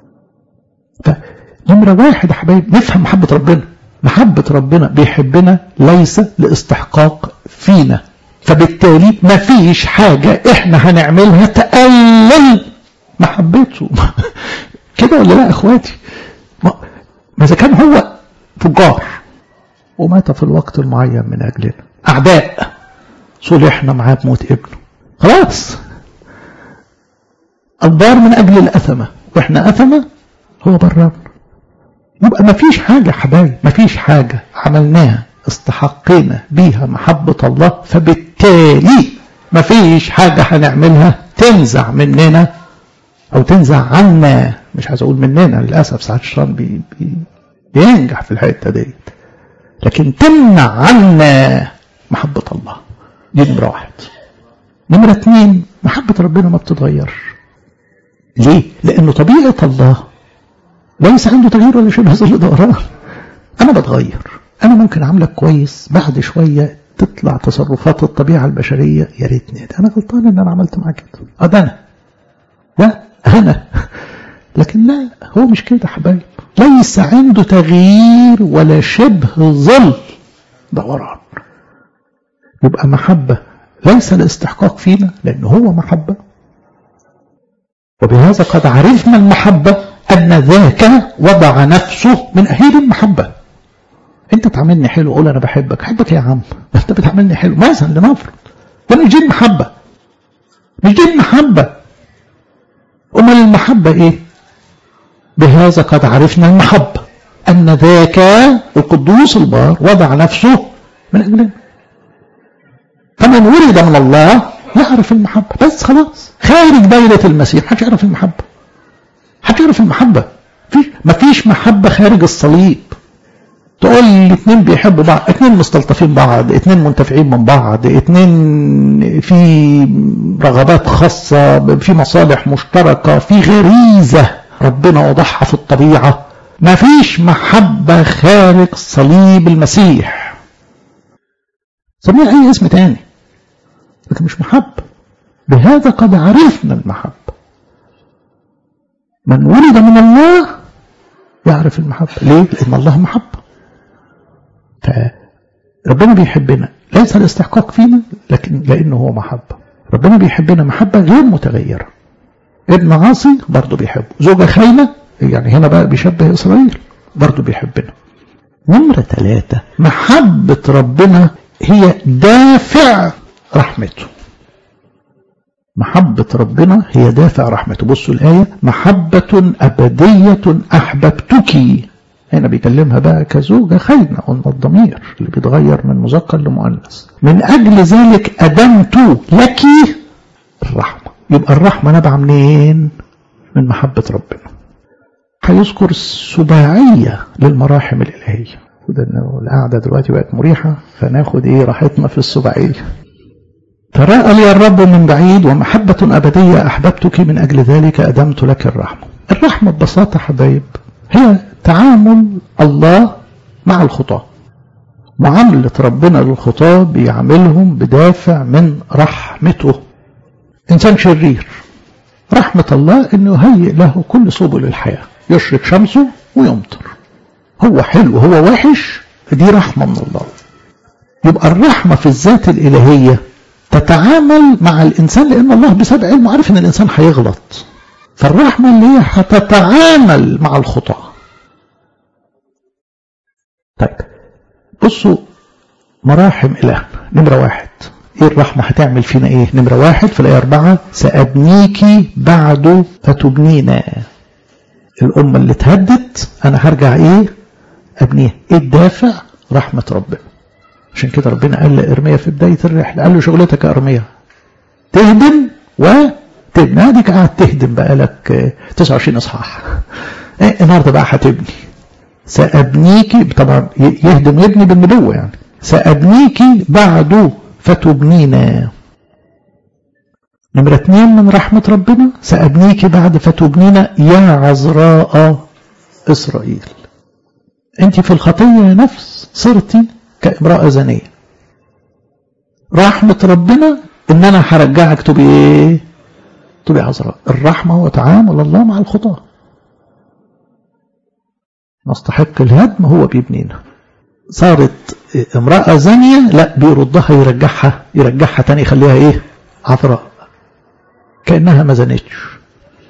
فنمرة واحد يا حبايب نفهم محبة ربنا محبة ربنا بيحبنا ليس لاستحقاق فينا فبالتالي ما فيش حاجة احنا هنعملها تقلل محبته كده ولا لا اخواتي ما اذا كان هو فجار ومات في الوقت المعين من أجلنا أعداء صلحنا معاه بموت ابنه خلاص البار من أجل الأثمة وإحنا أثمة هو برانا يبقى ما فيش حاجة حبايب ما فيش حاجة عملناها استحقينا بيها محبة الله فبالتالي ما فيش حاجة هنعملها تنزع مننا أو تنزع عنا مش عايز أقول مننا للأسف ساعات الشيطان بي بي بينجح في الحتة ديت لكن تمنع عنا محبة الله دي نمرة واحد نمرة اتنين محبة ربنا ما بتتغيرش ليه؟ لأنه طبيعة الله ليس عنده تغيير ولا شبه ظل دوران أنا بتغير أنا ممكن أعملك كويس بعد شوية تطلع تصرفات الطبيعة البشرية يا ريتني ده أنا غلطان إن أنا عملت معاك كده أه ده أنا ده أنا لكن لا هو مش كده حبايب ليس عنده تغيير ولا شبه ظل دوران يبقى محبة ليس الاستحقاق فينا لأنه هو محبة وبهذا قد عرفنا المحبة أن ذاك وضع نفسه من أهيل المحبة أنت تعملني حلو قول أنا بحبك أحبك يا عم أنت بتعملني حلو مثلا لنفرض ده مش دي المحبة مش دي المحبة أمال المحبة إيه بهذا قد عرفنا المحبة أن ذاك القدوس البار وضع نفسه من أجلنا فمن ولد من الله يعرف المحبة بس خلاص خارج دايرة المسيح محدش يعرف المحبة محدش يعرف المحبة فيش ما فيش محبة خارج الصليب تقول لي اتنين بيحبوا بعض اتنين مستلطفين بعض اتنين منتفعين من بعض اتنين في رغبات خاصة في مصالح مشتركة في غريزة ربنا وضعها في الطبيعة ما فيش محبة خارج صليب المسيح سميها أي اسم تاني لكن مش محبة بهذا قد عرفنا المحبة من ولد من الله يعرف المحبة ليه؟ لأن الله محبة فربنا بيحبنا ليس الاستحقاق فينا لكن لأنه هو محبة ربنا بيحبنا محبة غير متغيرة ابن عاصي برضه بيحبه زوجة خاينة يعني هنا بقى بيشبه إسرائيل برضه بيحبنا نمرة ثلاثة محبة ربنا هي دافع رحمته محبة ربنا هي دافع رحمته بصوا الآية محبة أبدية أحببتك هنا بيكلمها بقى كزوجة خاينة قلنا الضمير اللي بيتغير من مذكر لمؤنث من أجل ذلك أدمت لك الرحمة يبقى الرحمة نبع منين من محبة ربنا هيذكر السباعية للمراحم الإلهية وده القعدة دلوقتي بقت مريحة فناخد ايه راحتنا في السباعية تراءى لي الرب من بعيد ومحبة أبدية أحببتك من أجل ذلك أدمت لك الرحمة الرحمة ببساطة حبايب هي تعامل الله مع الخطاة معاملة ربنا للخطاة بيعاملهم بدافع من رحمته إنسان شرير رحمة الله أنه يهيئ له كل سبل الحياة يشرق شمسه ويمطر هو حلو هو وحش دي رحمة من الله يبقى الرحمة في الذات الإلهية تتعامل مع الإنسان لأن الله بسبب علمه عارف أن الإنسان هيغلط فالرحمة اللي هي هتتعامل مع الخطأ طيب بصوا مراحم إلهنا نمرة واحد ايه الرحمة هتعمل فينا ايه نمرة واحد في الآية أربعة سأبنيكي بعد فتبنينا الأمة اللي اتهدت أنا هرجع ايه أبنيها ايه الدافع رحمة ربنا عشان كده ربنا قال لإرميا في بداية الرحلة قال له شغلتك يا إرميا تهدم وتبني اديك قاعد تهدم بقالك 29 اصحاح ايه النهارده بقى هتبني سأبنيكي طبعا يهدم يبني بالنبوة يعني سأبنيكي بعد فتبنينا نمرة اتنين من رحمة ربنا سأبنيكي بعد فتبنينا يا عذراء إسرائيل أنت في الخطية نفس صرتي كامرأة زنية رحمة ربنا إن أنا هرجعك تبقي إيه؟ تبقي عذراء الرحمة هو تعامل الله مع الخطاة نستحق الهدم هو بيبنينا صارت امرأة زانية لا بيردها يرجعها يرجعها تاني يخليها ايه عذراء كأنها ما زنتش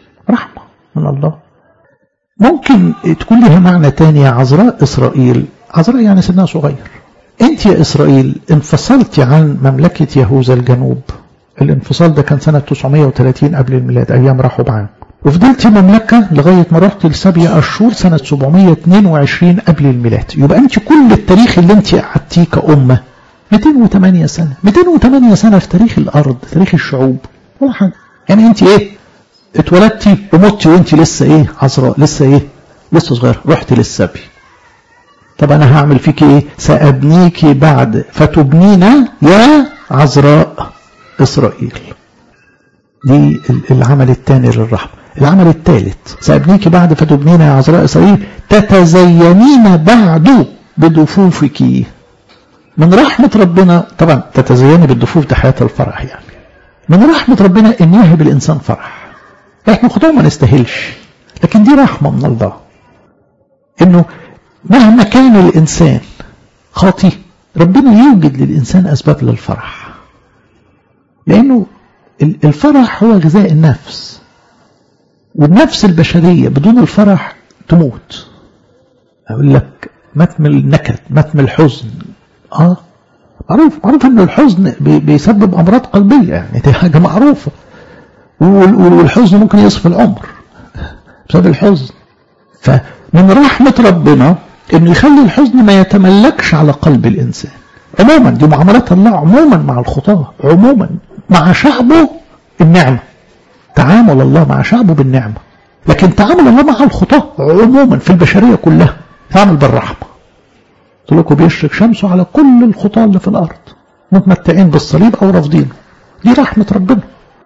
رحمة من الله ممكن تكون لها معنى تاني يا عذراء إسرائيل عذراء يعني سنها صغير انت يا اسرائيل انفصلت عن مملكة يهوذا الجنوب الانفصال ده كان سنة 930 قبل الميلاد ايام رحبعام وفضلت مملكة لغاية ما رحت لسبي أشهر سنة 722 قبل الميلاد يبقى أنت كل التاريخ اللي أنت قعدتيه كأمة 208 سنة 208 سنة في تاريخ الأرض تاريخ الشعوب ولا حاجة يعني أنت إيه اتولدتي ومتي وأنت لسه إيه عذراء لسه إيه لسه صغير رحت للسبي طب أنا هعمل فيك إيه سأبنيك بعد فتبنينا يا عذراء إسرائيل دي العمل الثاني للرحمة العمل الثالث سأبنيك بعد فتبنينا يا عذراء إسرائيل تتزينين بعد بدفوفك من رحمة ربنا طبعا تتزيني بالدفوف ده حياة الفرح يعني من رحمة ربنا ان يهب الانسان فرح احنا خطوة ما نستاهلش لكن دي رحمة من الله انه مهما كان الانسان خاطي ربنا يوجد للانسان اسباب للفرح لانه الفرح هو غذاء النفس والنفس البشرية بدون الفرح تموت اقول لك متم النكد متم الحزن اه معروف معروف ان الحزن بيسبب امراض قلبيه يعني دي حاجه معروفه والحزن ممكن يصف العمر بسبب الحزن فمن رحمه ربنا انه يخلي الحزن ما يتملكش على قلب الانسان عموما دي معاملات الله عموما مع الخطاه عموما مع شعبه النعمه تعامل الله مع شعبه بالنعمه لكن تعامل الله مع الخطاه عموما في البشريه كلها تعامل بالرحمه قلت لكم بيشرق شمسه على كل الخطاة اللي في الأرض متمتعين بالصليب أو رافضينه دي رحمة ربنا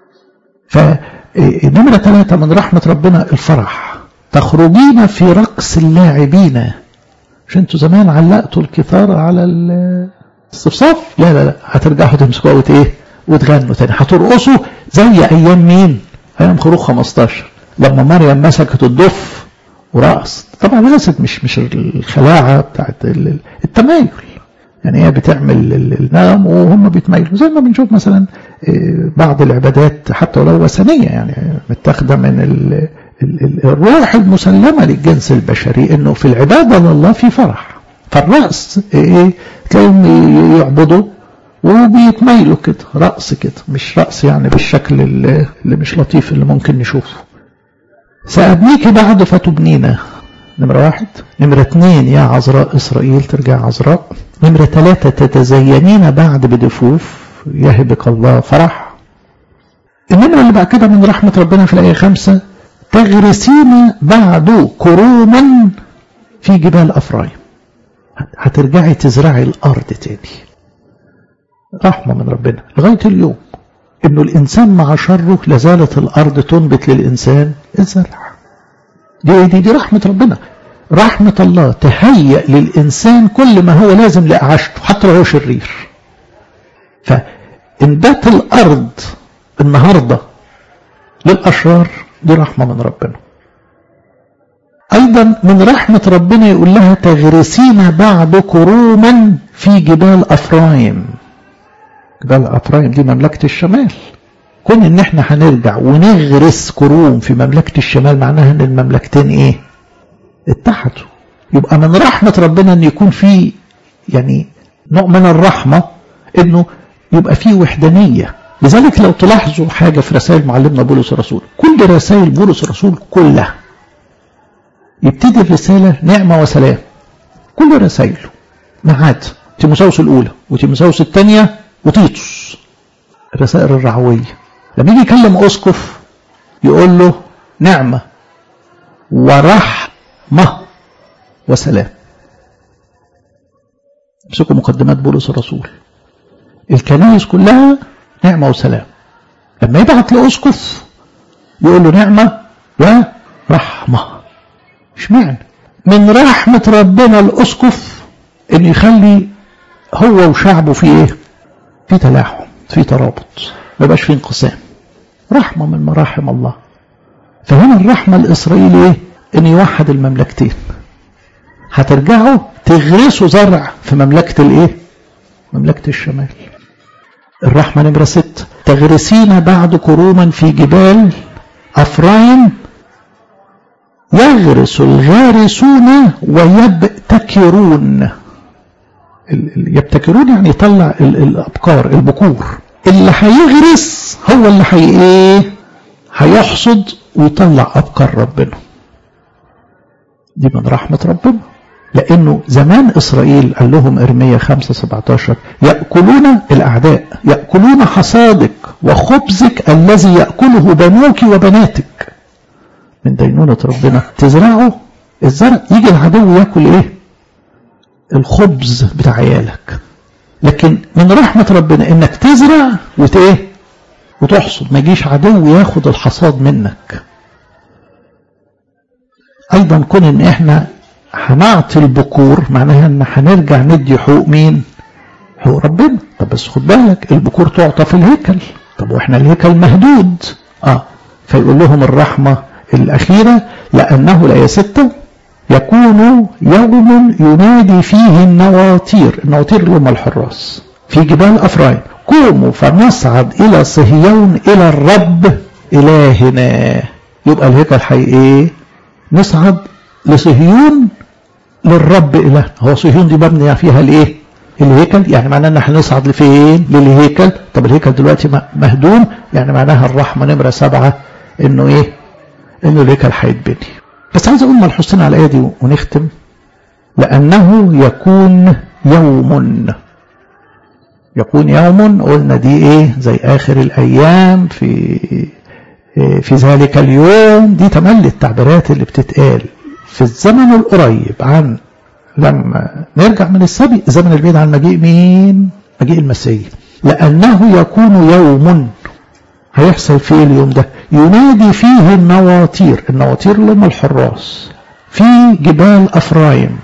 فنمرة ثلاثة من رحمة ربنا الفرح تخرجين في رقص اللاعبين مش انتوا زمان علقتوا الكثار على الصفصاف لا لا لا هترجعوا تمسكوا وت ايه وتغنوا تاني هترقصوا زي ايام مين ايام خروج 15 لما مريم مسكت الضف ورقص طبعا رقصت مش مش الخلاعه بتاعت التمايل يعني هي بتعمل النغم وهم بيتميلوا زي ما بنشوف مثلا بعض العبادات حتى ولو وثنيه يعني متاخده من الروح المسلمه للجنس البشري انه في العباده لله في فرح فالرقص ايه تلاقيهم يعبدوا وبيتميلوا كده رقص كده مش رقص يعني بالشكل اللي, اللي مش لطيف اللي ممكن نشوفه سأبنيك بعد فتبنينا نمرة واحد نمرة اثنين يا عذراء إسرائيل ترجع عذراء نمرة ثلاثة تتزينين بعد بدفوف يهبك الله فرح النمرة اللي بعد كده من رحمة ربنا في الآية خمسة تغرسين بعد كروما في جبال أفرايم هترجعي تزرعي الأرض تاني رحمة من ربنا لغاية اليوم انه الانسان مع شره لازالت الارض تنبت للانسان الزرع دي دي دي رحمه ربنا رحمه الله تهيأ للانسان كل ما هو لازم لاعاشته حتى لو هو شرير فانبات الارض النهارده للاشرار دي رحمه من ربنا ايضا من رحمه ربنا يقول لها تغرسين بعد كروما في جبال افرايم جبال افرايم دي مملكه الشمال كون ان احنا هنرجع ونغرس كروم في مملكه الشمال معناها ان المملكتين ايه اتحدوا يبقى من رحمه ربنا ان يكون في يعني نوع من الرحمه انه يبقى في وحدانيه لذلك لو تلاحظوا حاجه في رسائل معلمنا بولس الرسول كل رسائل بولس الرسول كلها يبتدي الرساله نعمه وسلام كل رسائله ما عاد تيموساوس الاولى وتيموساوس الثانيه وتيتوس الرسائل الرعوية لما يجي يكلم أسقف يقول له نعمة ورحمة وسلام امسكوا مقدمات بولس الرسول الكنائس كلها نعمة وسلام لما يبعت لأسقف يقول له نعمة ورحمة اشمعنى من رحمة ربنا الأسقف إن يخلي هو وشعبه في إيه؟ في تلاحم في ترابط ما يبقاش في انقسام رحمة من مراحم الله فهنا الرحمة الإسرائيلية إيه؟ إن يوحد المملكتين هترجعوا تغرسوا زرع في مملكة الإيه؟ مملكة الشمال الرحمة نمرة ست تغرسين بعد كروما في جبال أفرايم يغرس الغارسون ويبتكرون يبتكرون يعني يطلع الابكار البكور اللي هيغرس هو اللي هي ايه هيحصد ويطلع ابكار ربنا دي من رحمة ربنا لانه زمان اسرائيل قال لهم ارميا 5 17 ياكلون الاعداء ياكلون حصادك وخبزك الذي ياكله بنوك وبناتك من دينونة ربنا تزرعه الزرع يجي العدو ياكل ايه الخبز بتاع عيالك لكن من رحمة ربنا انك تزرع وت ايه وتحصد ما يجيش عدو ياخد الحصاد منك ايضا كون ان احنا هنعطي البكور معناها ان هنرجع ندي حقوق مين حقوق ربنا طب بس خد بالك البكور تعطى في الهيكل طب واحنا الهيكل مهدود اه فيقول لهم الرحمة الأخيرة لأنه الآية ستة يكون يوم ينادي فيه النواطير النواطير اللي هم الحراس في جبال أفرايم قوموا فنصعد إلى صهيون إلى الرب إلهنا يبقى الهيكل حي إيه نصعد لصهيون للرب إله هو صهيون دي مبنية فيها الإيه الهيكل يعني معناه ان احنا نصعد لفين للهيكل طب الهيكل دلوقتي مهدوم يعني معناها الرحمة نمرة سبعة انه ايه انه الهيكل هيتبني بس عايز اقول ملحوظتين على الايه دي ونختم لانه يكون يوم يكون يوم قلنا دي ايه زي اخر الايام في إيه في ذلك اليوم دي تملي التعبيرات اللي بتتقال في الزمن القريب عن لما نرجع من السبي الزمن البعيد عن مجيء مين مجيء المسيح لانه يكون يوم هيحصل فيه اليوم ده ينادي فيه النواطير النواطير اللي هم الحراس في جبال أفرايم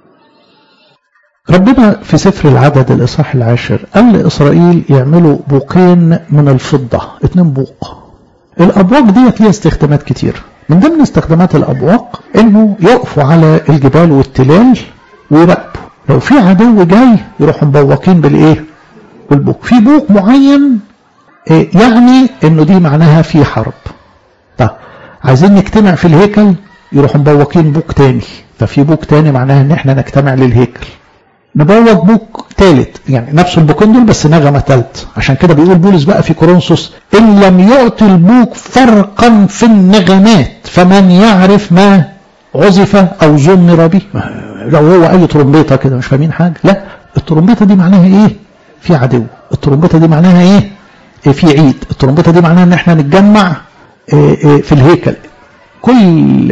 ربنا في سفر العدد الإصحاح العاشر قال لإسرائيل يعملوا بوقين من الفضة اتنين بوق الأبواق ديت ليها استخدامات كتير من ضمن استخدامات الأبواق إنه يقفوا على الجبال والتلال ويراقبوا لو في عدو جاي يروحوا مبوقين بالإيه؟ بالبوق في بوق معين يعني انه دي معناها في حرب طب عايزين نجتمع في الهيكل يروحوا مبوقين بوك تاني ففي بوك تاني معناها ان احنا نجتمع للهيكل نبوق بوك تالت يعني نفس البوكين دول بس نغمة تالت عشان كده بيقول بولس بقى في كورنثوس ان لم يعطي البوك فرقا في النغمات فمن يعرف ما عزف او زمر به لو هو اي ترومبيطه كده مش فاهمين حاجه لا الترومبيطه دي معناها ايه في عدو الترومبيطه دي معناها ايه في عيد الترومبيطه دي معناها ان احنا نتجمع في الهيكل كل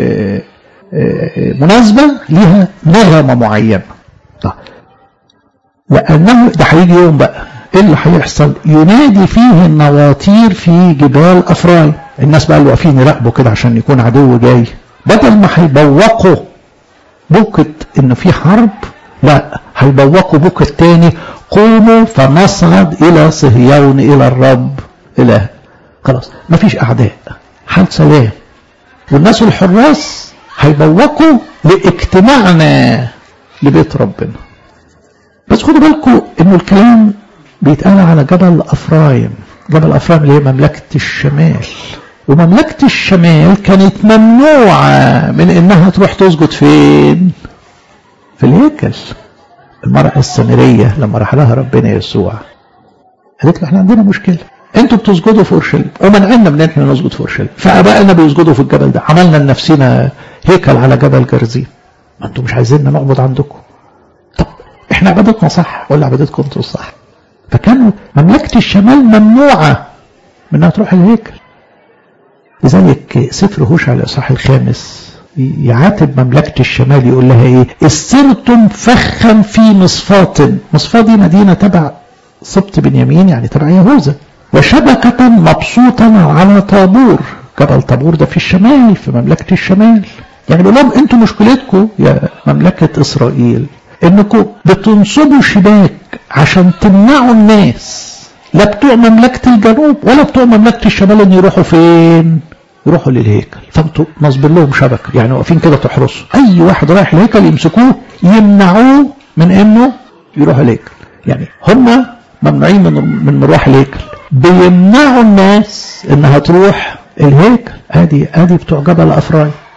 مناسبة ليها نغمة معينة طيب لأنه ده هيجي يوم بقى ايه اللي هيحصل ينادي فيه النواطير في جبال أفراي الناس بقى اللي واقفين يراقبوا كده عشان يكون عدو جاي بدل ما هيبوقوا بوكة ان في حرب لا هيبوقوا بوكة تاني قوموا فنصعد إلى صهيون إلى الرب إله خلاص مفيش أعداء حال سلام والناس الحراس هيبوقوا لاجتماعنا لبيت ربنا بس خدوا بالكم انه الكلام بيتقال على جبل افرايم جبل افرايم اللي هي مملكه الشمال ومملكه الشمال كانت ممنوعه من انها تروح تسجد فين في الهيكل المرأة السامرية لما راح لها ربنا يسوع قالت له احنا عندنا مشكلة انتوا بتسجدوا في اورشليم ومنعنا من ان احنا نسجد في اورشليم فابائنا بيسجدوا في الجبل ده عملنا لنفسنا هيكل على جبل جرزيم ما انتوا مش عايزيننا نعبد عندكم طب احنا عبادتنا صح ولا عبادتكم انتوا صح فكانوا مملكة الشمال ممنوعة من انها تروح الهيكل لذلك سفر هوشع الاصحاح الخامس يعاتب مملكة الشمال يقول لها ايه استرتم فخا في مصفاة مصفاة دي مدينة تبع سبط بنيامين يعني تبع يهوذا وشبكة مبسوطة على طابور جبل طابور ده في الشمال في مملكة الشمال يعني بيقول لهم انتوا مشكلتكم يا مملكة اسرائيل انكم بتنصبوا شباك عشان تمنعوا الناس لا بتوع مملكة الجنوب ولا بتوع مملكة الشمال ان يروحوا فين يروحوا للهيكل فانتوا نصبين لهم شبكة يعني واقفين كده تحرسوا اي واحد رايح الهيكل يمسكوه يمنعوه من انه يروح الهيكل يعني هم ممنوعين من من مروح الهيكل بيمنعوا الناس انها تروح الهيكل ادي ادي بتوع جبل افراي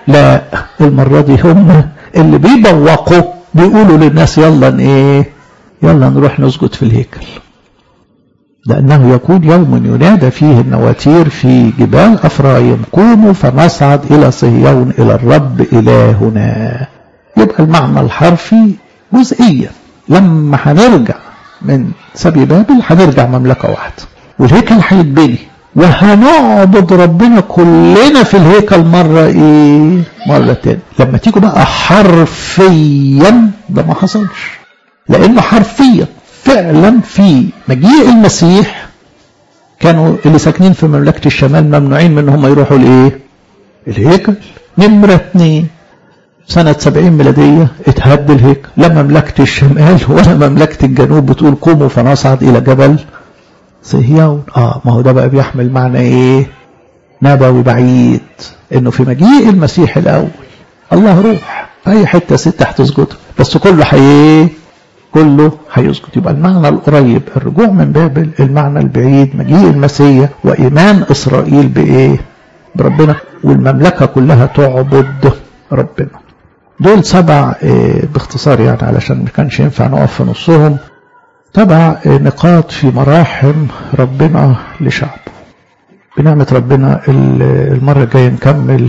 لا المرة دي هم اللي بيبوقوا بيقولوا للناس يلا ايه يلا نروح نسجد في الهيكل لأنه يكون يوم ينادى فيه النواتير في جبال أفرايم قوموا فنصعد إلى صهيون إلى الرب إلهنا يبقى المعنى الحرفي جزئيا لما هنرجع من سبي بابل هنرجع مملكة واحدة والهيكل هيتبني وهنعبد ربنا كلنا في الهيكل مرة ايه مرة تاني لما تيجوا بقى حرفيا ده ما حصلش لانه حرفيا فعلا في مجيء المسيح كانوا اللي ساكنين في مملكة الشمال ممنوعين من هم يروحوا الايه الهيكل نمرة اتنين سنة سبعين ميلادية اتهد الهيكل لا مملكة الشمال ولا مملكة الجنوب بتقول قوموا فنصعد إلى جبل صهيون اه ما هو ده بقى بيحمل معنى ايه نبوي بعيد انه في مجيء المسيح الاول الله روح في اي حته ست هتسجد بس كله حي كله هيسجد يبقى المعنى القريب الرجوع من بابل المعنى البعيد مجيء المسيح وايمان اسرائيل بايه بربنا والمملكه كلها تعبد ربنا دول سبع إيه باختصار يعني علشان ما كانش ينفع نقف في نصهم تبع نقاط في مراحم ربنا لشعبه بنعمة ربنا المرة الجاية نكمل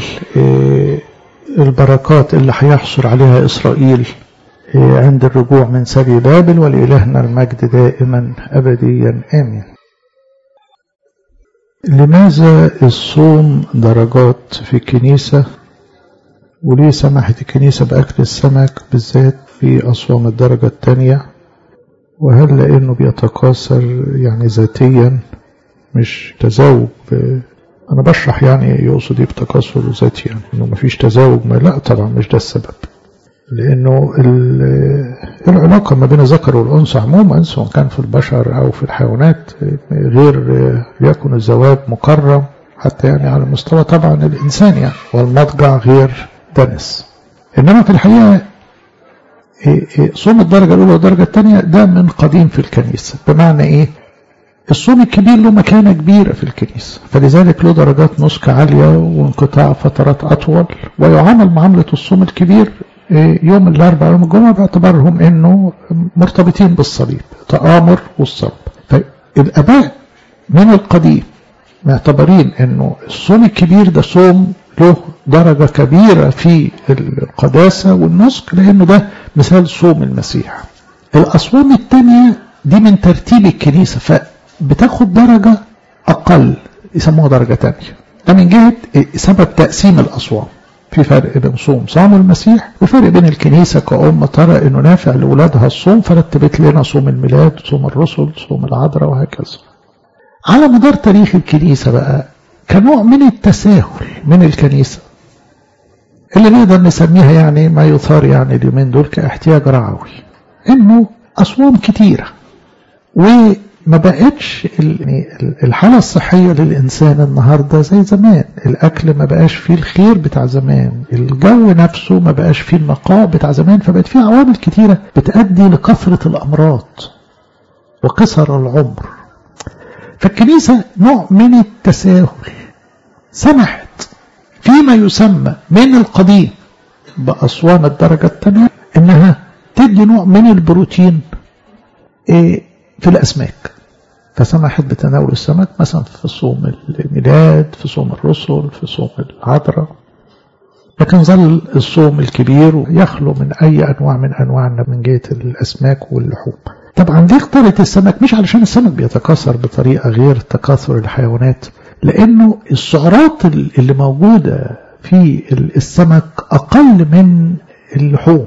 البركات اللي هيحصل عليها إسرائيل عند الرجوع من سبي بابل ولإلهنا المجد دائما أبديا آمين لماذا الصوم درجات في الكنيسة وليه سمحت الكنيسة بأكل السمك بالذات في أصوام الدرجة الثانية وهل لأنه بيتكاثر يعني ذاتيا مش تزاوج أنا بشرح يعني يقصد ايه بتكاثر ذاتي يعني إنه مفيش تزاوج ما لا طبعا مش ده السبب لأنه العلاقة ما بين الذكر والأنثى عموما سواء كان في البشر أو في الحيوانات غير يكون الزواج مكرم حتى يعني على مستوى طبعا الإنسان يعني والمضجع غير دنس إنما في الحقيقة صوم الدرجة الأولى والدرجة الثانية ده من قديم في الكنيسة بمعنى إيه الصوم الكبير له مكانة كبيرة في الكنيسة فلذلك له درجات نسك عالية وانقطاع فترات أطول ويعامل معاملة الصوم الكبير يوم الأربعاء يوم الجمعة باعتبارهم أنه مرتبطين بالصليب تآمر والصلب فالآباء من القديم معتبرين أنه الصوم الكبير ده صوم له درجة كبيرة في القداسة والنسك لأنه ده مثال صوم المسيح الأصوام الثانية دي من ترتيب الكنيسة فبتاخد درجة أقل يسموها درجة ثانية ده من جهة سبب تقسيم الأصوام في فرق بين صوم صام المسيح وفرق بين الكنيسة كأم ترى أنه نافع لأولادها الصوم فرتبت لنا صوم الميلاد صوم الرسل صوم العذراء وهكذا على مدار تاريخ الكنيسة بقى كنوع من التساهل من الكنيسة اللي نقدر نسميها يعني ما يثار يعني اليومين دول كاحتياج رعوي انه اصوام كتيرة وما بقتش الحالة الصحية للإنسان النهاردة زي زمان الأكل ما بقاش فيه الخير بتاع زمان الجو نفسه ما بقاش فيه النقاء بتاع زمان فبقت فيه عوامل كتيرة بتأدي لكثرة الأمراض وقصر العمر فالكنيسة نوع من التساهل سمحت فيما يسمى من القديم بأصوام الدرجة الثانية إنها تدي نوع من البروتين في الأسماك فسمحت بتناول السمك مثلا في صوم الميلاد في صوم الرسل في صوم العذراء لكن ظل الصوم الكبير يخلو من أي أنواع من أنواع من جهة الأسماك واللحوم طبعا دي اختارت السمك مش علشان السمك بيتكاثر بطريقة غير تكاثر الحيوانات لأنه السعرات اللي موجودة في السمك أقل من اللحوم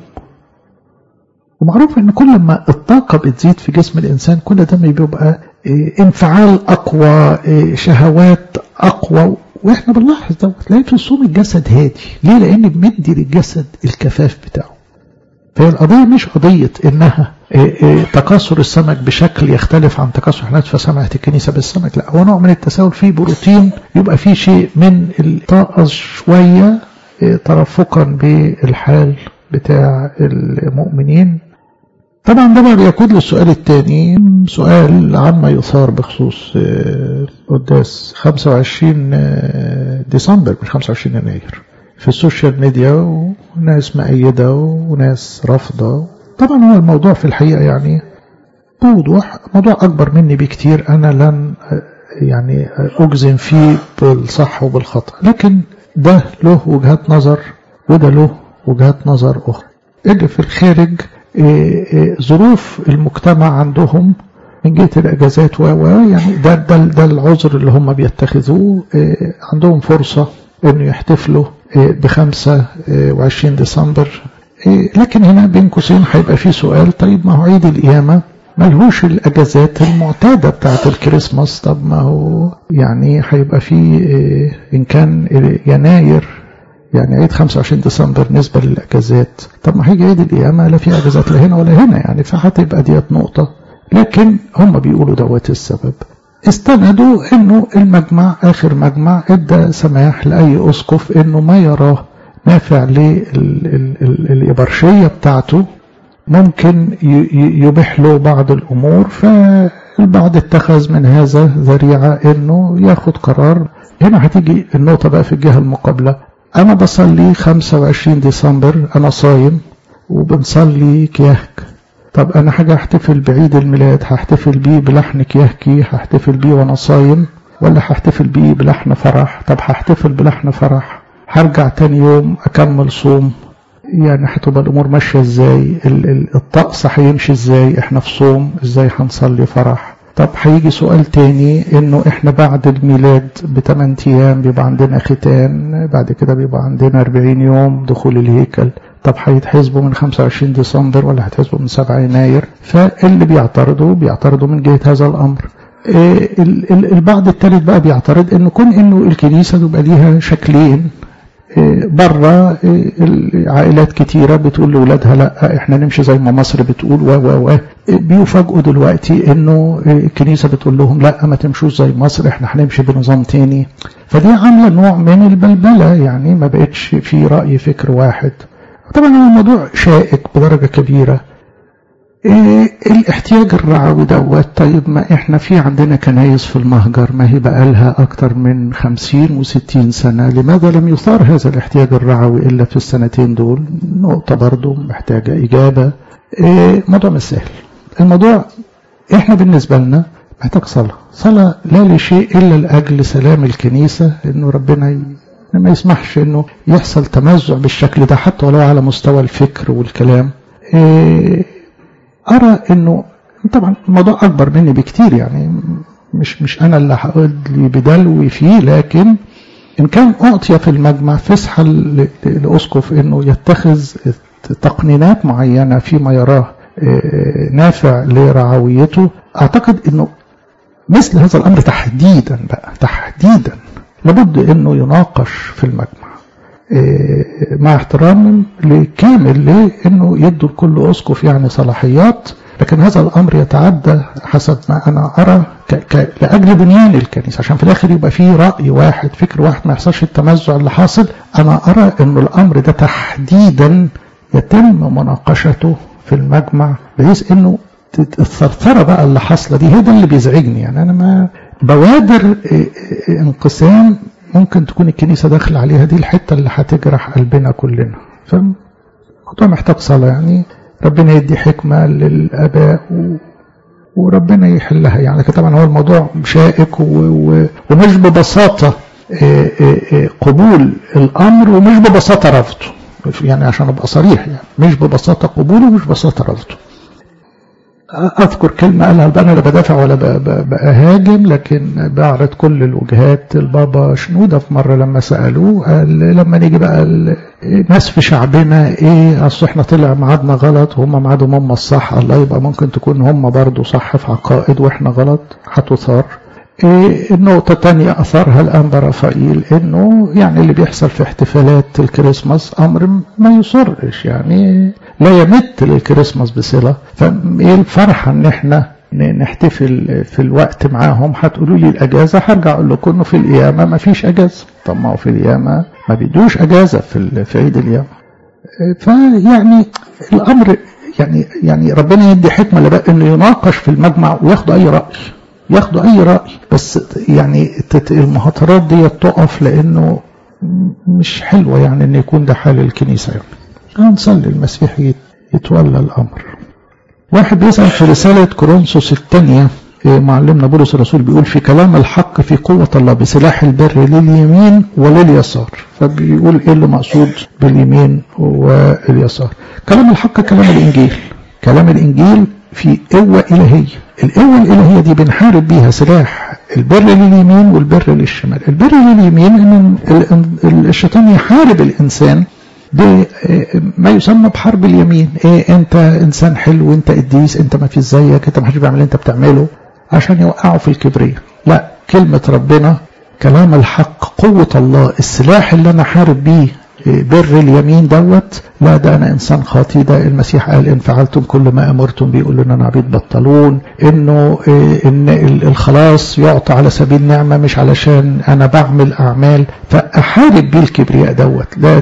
ومعروف ان كل ما الطاقة بتزيد في جسم الإنسان كل ده بيبقى انفعال أقوى شهوات أقوى واحنا بنلاحظ ده تلاقي في الصوم الجسد هادي ليه لأن بمدي للجسد الكفاف بتاعه فهي القضية مش قضية إنها تكاثر السمك بشكل يختلف عن تكاثر الحيوانات فسمحت الكنيسة بالسمك لا هو نوع من التساهل فيه بروتين يبقى فيه شيء من الطاقة شوية ترفقا بالحال بتاع المؤمنين طبعا ده بقى بيقود للسؤال الثاني سؤال عما يثار بخصوص قداس 25 ديسمبر مش 25 يناير في السوشيال ميديا وناس مأيدة وناس رافضة طبعا هو الموضوع في الحقيقة يعني بوضوح موضوع أكبر مني بكتير أنا لن يعني أجزم فيه بالصح وبالخطأ لكن ده له وجهات نظر وده له وجهات نظر أخرى اللي في الخارج ظروف المجتمع عندهم من جهة الأجازات و يعني ده, ده, ده العذر اللي هم بيتخذوه عندهم فرصة انه يحتفلوا بخمسة وعشرين ديسمبر لكن هنا بين قوسين هيبقى في سؤال طيب ما هو عيد القيامة ملهوش الاجازات المعتادة بتاعت الكريسماس طب ما هو يعني هيبقى في ان كان يناير يعني عيد 25 ديسمبر بالنسبة للاجازات طب ما هيجي عيد القيامة لا في اجازات لا هنا ولا هنا يعني فهتبقى ديت نقطة لكن هم بيقولوا دوت السبب استندوا انه المجمع اخر مجمع ادى سماح لاي اسقف انه ما يراه نافع للإبرشية بتاعته ممكن يبيح له بعض الأمور فالبعض اتخذ من هذا ذريعة انه ياخد قرار هنا هتيجي النقطة بقى في الجهة المقابلة أنا بصلي 25 ديسمبر أنا صايم وبنصلي كياك طب أنا حاجة أحتفل بعيد الميلاد هحتفل بيه بلحن كياكي هحتفل بيه وأنا صايم ولا هحتفل بيه بلحن فرح طب هحتفل بلحن فرح هرجع تاني يوم أكمل صوم يعني هتبقى الأمور ماشية إزاي الطقس هيمشي إزاي إحنا في صوم إزاي هنصلي فرح طب هيجي سؤال تاني إنه إحنا بعد الميلاد بثمان أيام بيبقى عندنا ختان بعد كده بيبقى عندنا 40 يوم دخول الهيكل طب هيتحسبوا من 25 ديسمبر ولا هيتحسبوا من 7 يناير فاللي بيعترضوا بيعترضوا من جهة هذا الأمر البعض الثالث بقى بيعترض انه كون انه الكنيسة تبقى ليها شكلين بره عائلات كتيرة بتقول لأولادها لا احنا نمشي زي ما مصر بتقول و و و بيفاجئوا دلوقتي انه الكنيسة بتقول لهم لا ما تمشوش زي مصر احنا هنمشي بنظام تاني فدي عاملة نوع من البلبلة يعني ما بقتش في رأي فكر واحد طبعا الموضوع شائك بدرجة كبيرة إيه الاحتياج الرعوي دوت طيب ما احنا في عندنا كنايس في المهجر ما هي بقى لها اكتر من خمسين وستين سنة لماذا لم يثار هذا الاحتياج الرعوي الا في السنتين دول نقطة برضو محتاجة اجابة إيه موضوع مش سهل الموضوع احنا بالنسبة لنا محتاج صلاة صلاة لا لشيء الا لاجل سلام الكنيسة انه ربنا ي... ما يسمحش انه يحصل تمزع بالشكل ده حتى ولو على مستوى الفكر والكلام إيه أرى أنه طبعا الموضوع أكبر مني بكتير يعني مش مش أنا اللي هقول لي بدلوي فيه لكن إن كان أعطي في المجمع فسحة لأسقف أنه يتخذ تقنينات معينة فيما يراه نافع لرعويته أعتقد أنه مثل هذا الأمر تحديدا بقى تحديدا لابد أنه يناقش في المجمع مع احترام لكامل لانه يدوا لكل اسقف يعني صلاحيات لكن هذا الامر يتعدى حسب ما انا ارى ك... ك... لاجل بنيان الكنيسه عشان في الاخر يبقى فيه راي واحد فكر واحد ما يحصلش التمزع اللي حاصل انا ارى انه الامر ده تحديدا يتم مناقشته في المجمع بحيث انه الثرثره بقى اللي حاصله دي هي ده اللي بيزعجني يعني انا ما بوادر انقسام ممكن تكون الكنيسة داخل عليها دي الحتة اللي هتجرح قلبنا كلنا فالموضوع محتاج صلاة يعني ربنا يدي حكمة للآباء و... وربنا يحلها يعني طبعا هو الموضوع شائك و... و... ومش ببساطة قبول الأمر ومش ببساطة رفضه يعني عشان أبقى صريح يعني مش ببساطة قبوله ومش ببساطة رفضه أذكر كلمة قالها أنا لا بدافع ولا بأهاجم لكن بعرض كل الوجهات البابا شنودة في مرة لما سألوه قال لما نيجي بقى ناس في شعبنا إيه أصل إحنا طلع ميعادنا غلط وهم ميعادهم هم الصح الله يبقى ممكن تكون هم برضو صح في عقائد وإحنا غلط هتثار إيه النقطة الثانية أثرها الأنبا رفائيل إنه يعني اللي بيحصل في احتفالات الكريسماس أمر ما يصرش يعني لا يمت للكريسماس بصلة فإيه الفرحة إن إحنا نحتفل في الوقت معاهم هتقولوا لي الأجازة هرجع أقول لكم إنه في القيامة ما فيش أجازة طب ما هو في القيامة ما بيدوش أجازة في في عيد القيامة فيعني الأمر يعني يعني ربنا يدي حكمة لبقى إنه يناقش في المجمع وياخدوا أي رأي ياخدوا اي رأي بس يعني المهاترات دي تقف لانه مش حلوة يعني ان يكون ده حال الكنيسة يعني هنصلي المسيح يتولى الامر واحد بيسأل في رسالة كورنثوس الثانية معلمنا بولس الرسول بيقول في كلام الحق في قوة الله بسلاح البر لليمين ولليسار فبيقول ايه اللي مقصود باليمين واليسار كلام الحق كلام الانجيل كلام الانجيل في قوة الهية القوة الالهية دي بنحارب بيها سلاح البر لليمين والبر للشمال البر لليمين ان الشيطان يحارب الانسان بما يسمى بحرب اليمين ايه انت انسان حلو انت قديس انت ما فيش زيك انت ما حدش بيعمل اللي انت بتعمله عشان يوقعوا في الكبرياء لا كلمة ربنا كلام الحق قوة الله السلاح اللي انا حارب بيه بر اليمين دوت لا ده انا انسان خاطي ده المسيح قال ان فعلتم كل ما امرتم بيه يقول لنا عبيد بطلون انه ان الخلاص يعطى على سبيل نعمه مش علشان انا بعمل اعمال فاحارب بيه الكبرياء دوت ده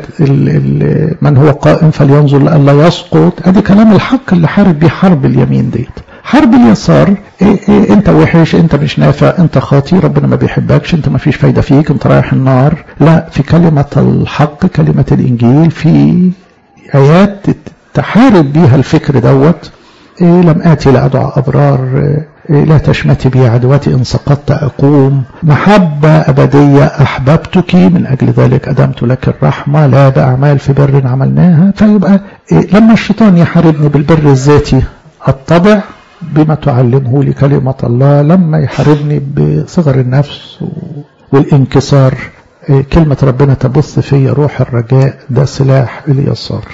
من هو قائم فلينظر لئلا يسقط ادي كلام الحق اللي حارب بيه حرب اليمين ديت حرب اليسار إيه إيه انت وحش انت مش نافع انت خاطي ربنا ما بيحبكش انت ما فيش فايده فيك انت رايح النار لا في كلمه الحق كلمه الانجيل في ايات تحارب بيها الفكر دوت إيه لم اتي لادعى ابرار لا تشمتي بي عدوتي إن سقطت أقوم محبة أبدية أحببتك من أجل ذلك أدمت لك الرحمة لا بأعمال في بر عملناها فيبقى لما الشيطان يحاربني بالبر الذاتي الطبع بما تعلمه لي كلمة الله لما يحاربني بصغر النفس والانكسار كلمة ربنا تبث في روح الرجاء ده سلاح اليسار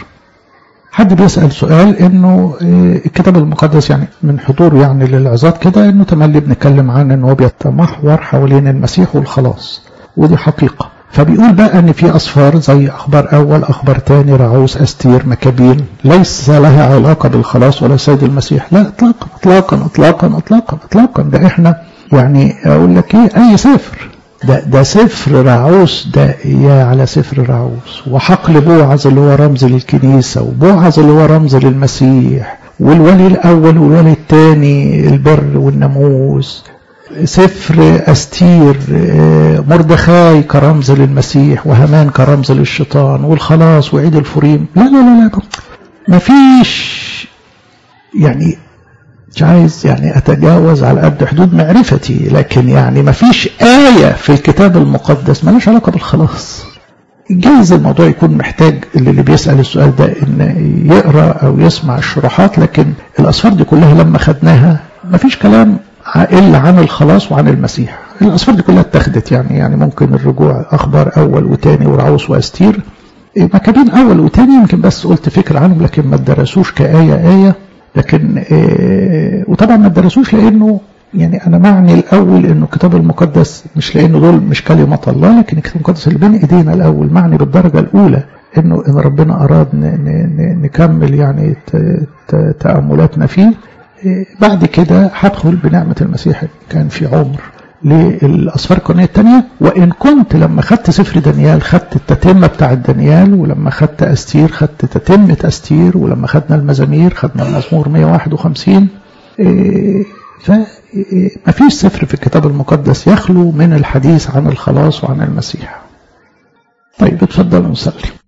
حد بيسأل سؤال انه الكتاب المقدس يعني من حضور يعني للعظات كده انه تملي بنتكلم عن انه هو بيتمحور حوالين المسيح والخلاص ودي حقيقة فبيقول بقى ان في اصفار زي اخبار اول اخبار تاني رعوس استير مكابين ليس لها علاقه بالخلاص ولا سيد المسيح لا اطلاقا اطلاقا اطلاقا اطلاقا اطلاقا ده احنا يعني اقول لك ايه اي سفر ده ده سفر رعوس ده يا على سفر رعوس وحقل بوعز اللي هو رمز للكنيسه وبوعز اللي هو رمز للمسيح والولي الاول والولي الثاني البر والناموس سفر أستير مردخاي كرمز للمسيح وهمان كرمز للشيطان والخلاص وعيد الفريم لا لا لا لا ما فيش يعني مش عايز يعني أتجاوز على قد حدود معرفتي لكن يعني ما فيش آية في الكتاب المقدس مالهاش علاقة بالخلاص جايز الموضوع يكون محتاج اللي, اللي بيسأل السؤال ده إن يقرأ أو يسمع الشروحات لكن الأسفار دي كلها لما خدناها ما فيش كلام إلا عن الخلاص وعن المسيح الأسفار دي كلها اتخذت يعني يعني ممكن الرجوع أخبار أول وتاني ورعوس وأستير مكابين أول وتاني يمكن بس قلت فكرة عنهم لكن ما درسوش كآية آية لكن إيه وطبعا ما درسوش لأنه يعني أنا معني الأول إنه الكتاب المقدس مش لأنه دول مش كلمة الله لكن الكتاب المقدس اللي بين إيدينا الأول معني بالدرجة الأولى إنه إن ربنا أراد نكمل يعني تأملاتنا فيه بعد كده هدخل بنعمة المسيح كان في عمر للأسفار الكونية الثانية وإن كنت لما خدت سفر دانيال خدت التتمة بتاع دانيال ولما خدت أستير خدت تتمة أستير ولما خدنا المزامير خدنا المزمور 151 فما فيش سفر في الكتاب المقدس يخلو من الحديث عن الخلاص وعن المسيح طيب اتفضلوا نصلي